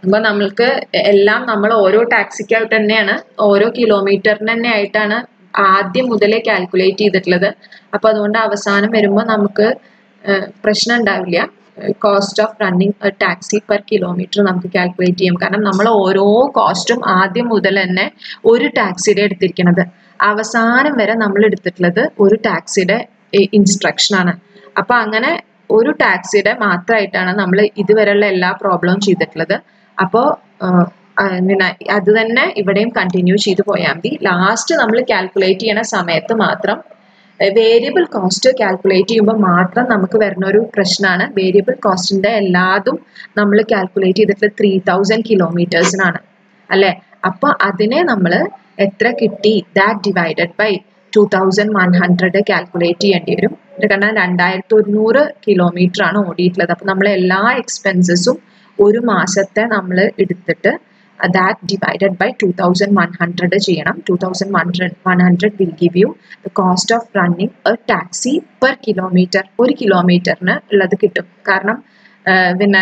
അപ്പോൾ നമ്മൾക്ക് എല്ലാം നമ്മൾ ഓരോ ടാക്സിക്കായിട്ട് തന്നെയാണ് ഓരോ കിലോമീറ്ററിന് തന്നെ ആയിട്ടാണ് ആദ്യം മുതലേ കാൽക്കുലേറ്റ് ചെയ്തിട്ടുള്ളത് അപ്പോൾ അതുകൊണ്ട് അവസാനം വരുമ്പോൾ നമുക്ക് പ്രശ്നം ഉണ്ടാവില്ല cost of running taxi per kilometre നമുക്ക് കാൽക്കുലേറ്റ് ചെയ്യാം കാരണം നമ്മൾ ഓരോ കോസ്റ്റും ആദ്യം മുതൽ തന്നെ ഒരു ടാക്സിയുടെ എടുത്തിരിക്കുന്നത് അവസാനം വരെ നമ്മൾ എടുത്തിട്ടുള്ളത് ഒരു ടാക്സിയുടെ ഇൻസ്ട്രക്ഷൻ ആണ് അപ്പൊ അങ്ങനെ ഒരു ടാക്സിയുടെ മാത്രമായിട്ടാണ് നമ്മൾ ഇതുവരെയുള്ള എല്ലാ പ്രോബ്ലവും ചെയ്തിട്ടുള്ളത് അപ്പോൾ പിന്നെ അത് തന്നെ ഇവിടെയും കണ്ടിന്യൂ ചെയ്ത് പോയാൽ മതി ലാസ്റ്റ് നമ്മൾ കാൽക്കുലേറ്റ് ചെയ്യണ സമയത്ത് മാത്രം വേരിയബിൾ കോസ്റ്റ് കാൽക്കുലേറ്റ് ചെയ്യുമ്പോൾ മാത്രം നമുക്ക് വരുന്ന ഒരു പ്രശ്നമാണ് വേരിയബിൾ കോസ്റ്റിന്റെ എല്ലാതും നമ്മൾ കാൽക്കുലേറ്റ് ചെയ്തിട്ട് ത്രീ തൗസൻഡ് കിലോമീറ്റേഴ്സിനാണ് അല്ലെ അപ്പൊ അതിനെ നമ്മൾ എത്ര കിട്ടി that divided by two thousand one hundred calculate ചെയ്യേണ്ടി വരും കാരണം രണ്ടായിരത്തി ഒരുന്നൂറ് കിലോമീറ്റർ ആണ് ഓടിയിട്ടുള്ളത് അപ്പൊ നമ്മൾ എല്ലാ എക്സ്പെൻസസും ഒരു മാസത്തെ നമ്മൾ എടുത്തിട്ട് that divided by two thousand one hundred ചെയ്യണം two thousand one one hundred will give you the cost of running a taxi per kilometre ഒരു കിലോമീറ്ററിന് ഉള്ളത് കിട്ടും കാരണം പിന്നെ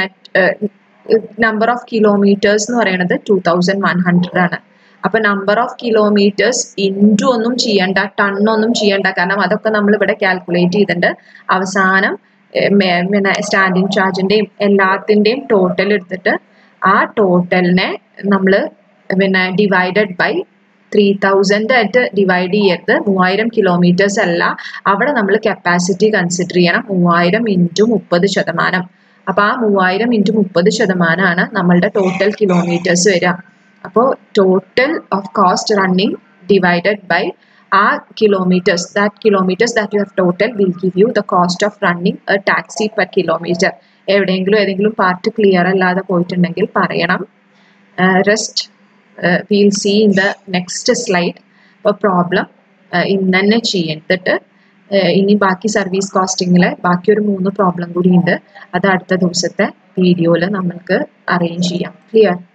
നമ്പർ ഓഫ് കിലോമീറ്റേഴ്സ് എന്ന് പറയുന്നത് ടു തൗസൻഡ് വൺ ഹൺഡ്രഡ് ആണ് അപ്പൊ നമ്പർ ഓഫ് കിലോമീറ്റേഴ്സ് ഇൻറ്റു ഒന്നും ചെയ്യണ്ട ടൺ ഒന്നും ചെയ്യണ്ട കാരണം അതൊക്കെ നമ്മൾ ഇവിടെ കാൽക്കുലേറ്റ് ചെയ്തിട്ടുണ്ട് അവസാനം പിന്നെ സ്റ്റാൻഡിങ് ചാർജിന്റെയും എല്ലാത്തിന്റെയും ടോട്ടൽ എടുത്തിട്ട് ആ ടോട്ടലിനെ നമ്മൾ പിന്നെ ഡിവൈഡഡ് ബൈ ത്രീ തൗസൻഡ് ആയിട്ട് ഡിവൈഡ് ചെയ്യരുത് മൂവായിരം കിലോമീറ്റേഴ്സ് അല്ല അവിടെ നമ്മൾ കപ്പാസിറ്റി കൺസിഡർ ചെയ്യണം മൂവായിരം ഇൻറ്റു മുപ്പത് ശതമാനം അപ്പൊ ആ മൂവായിരം ഇൻറ്റു മുപ്പത് ശതമാനമാണ് നമ്മളുടെ ടോട്ടൽ കിലോമീറ്റേഴ്സ് വരിക അപ്പോൾ total of cost running divided by ആ kilometres that kilometres that you have total will give you the cost of running a taxi per kilometre എവിടെയെങ്കിലും ഏതെങ്കിലും പാർട്ട് ക്ലിയർ അല്ലാതെ പോയിട്ടുണ്ടെങ്കിൽ പറയണം rest will see in the next slide അപ്പോൾ problem ഇന്ന് തന്നെ ചെയ്തിട്ട് ഇനി ബാക്കി സർവീസ് കോസ്റ്റിങ്ങിൽ ബാക്കി ഒരു മൂന്ന് പ്രോബ്ലം കൂടി ഉണ്ട് അത് അടുത്ത ദിവസത്തെ വീഡിയോയിൽ നമ്മൾക്ക് അറേഞ്ച് ചെയ്യാം ക്ലിയർ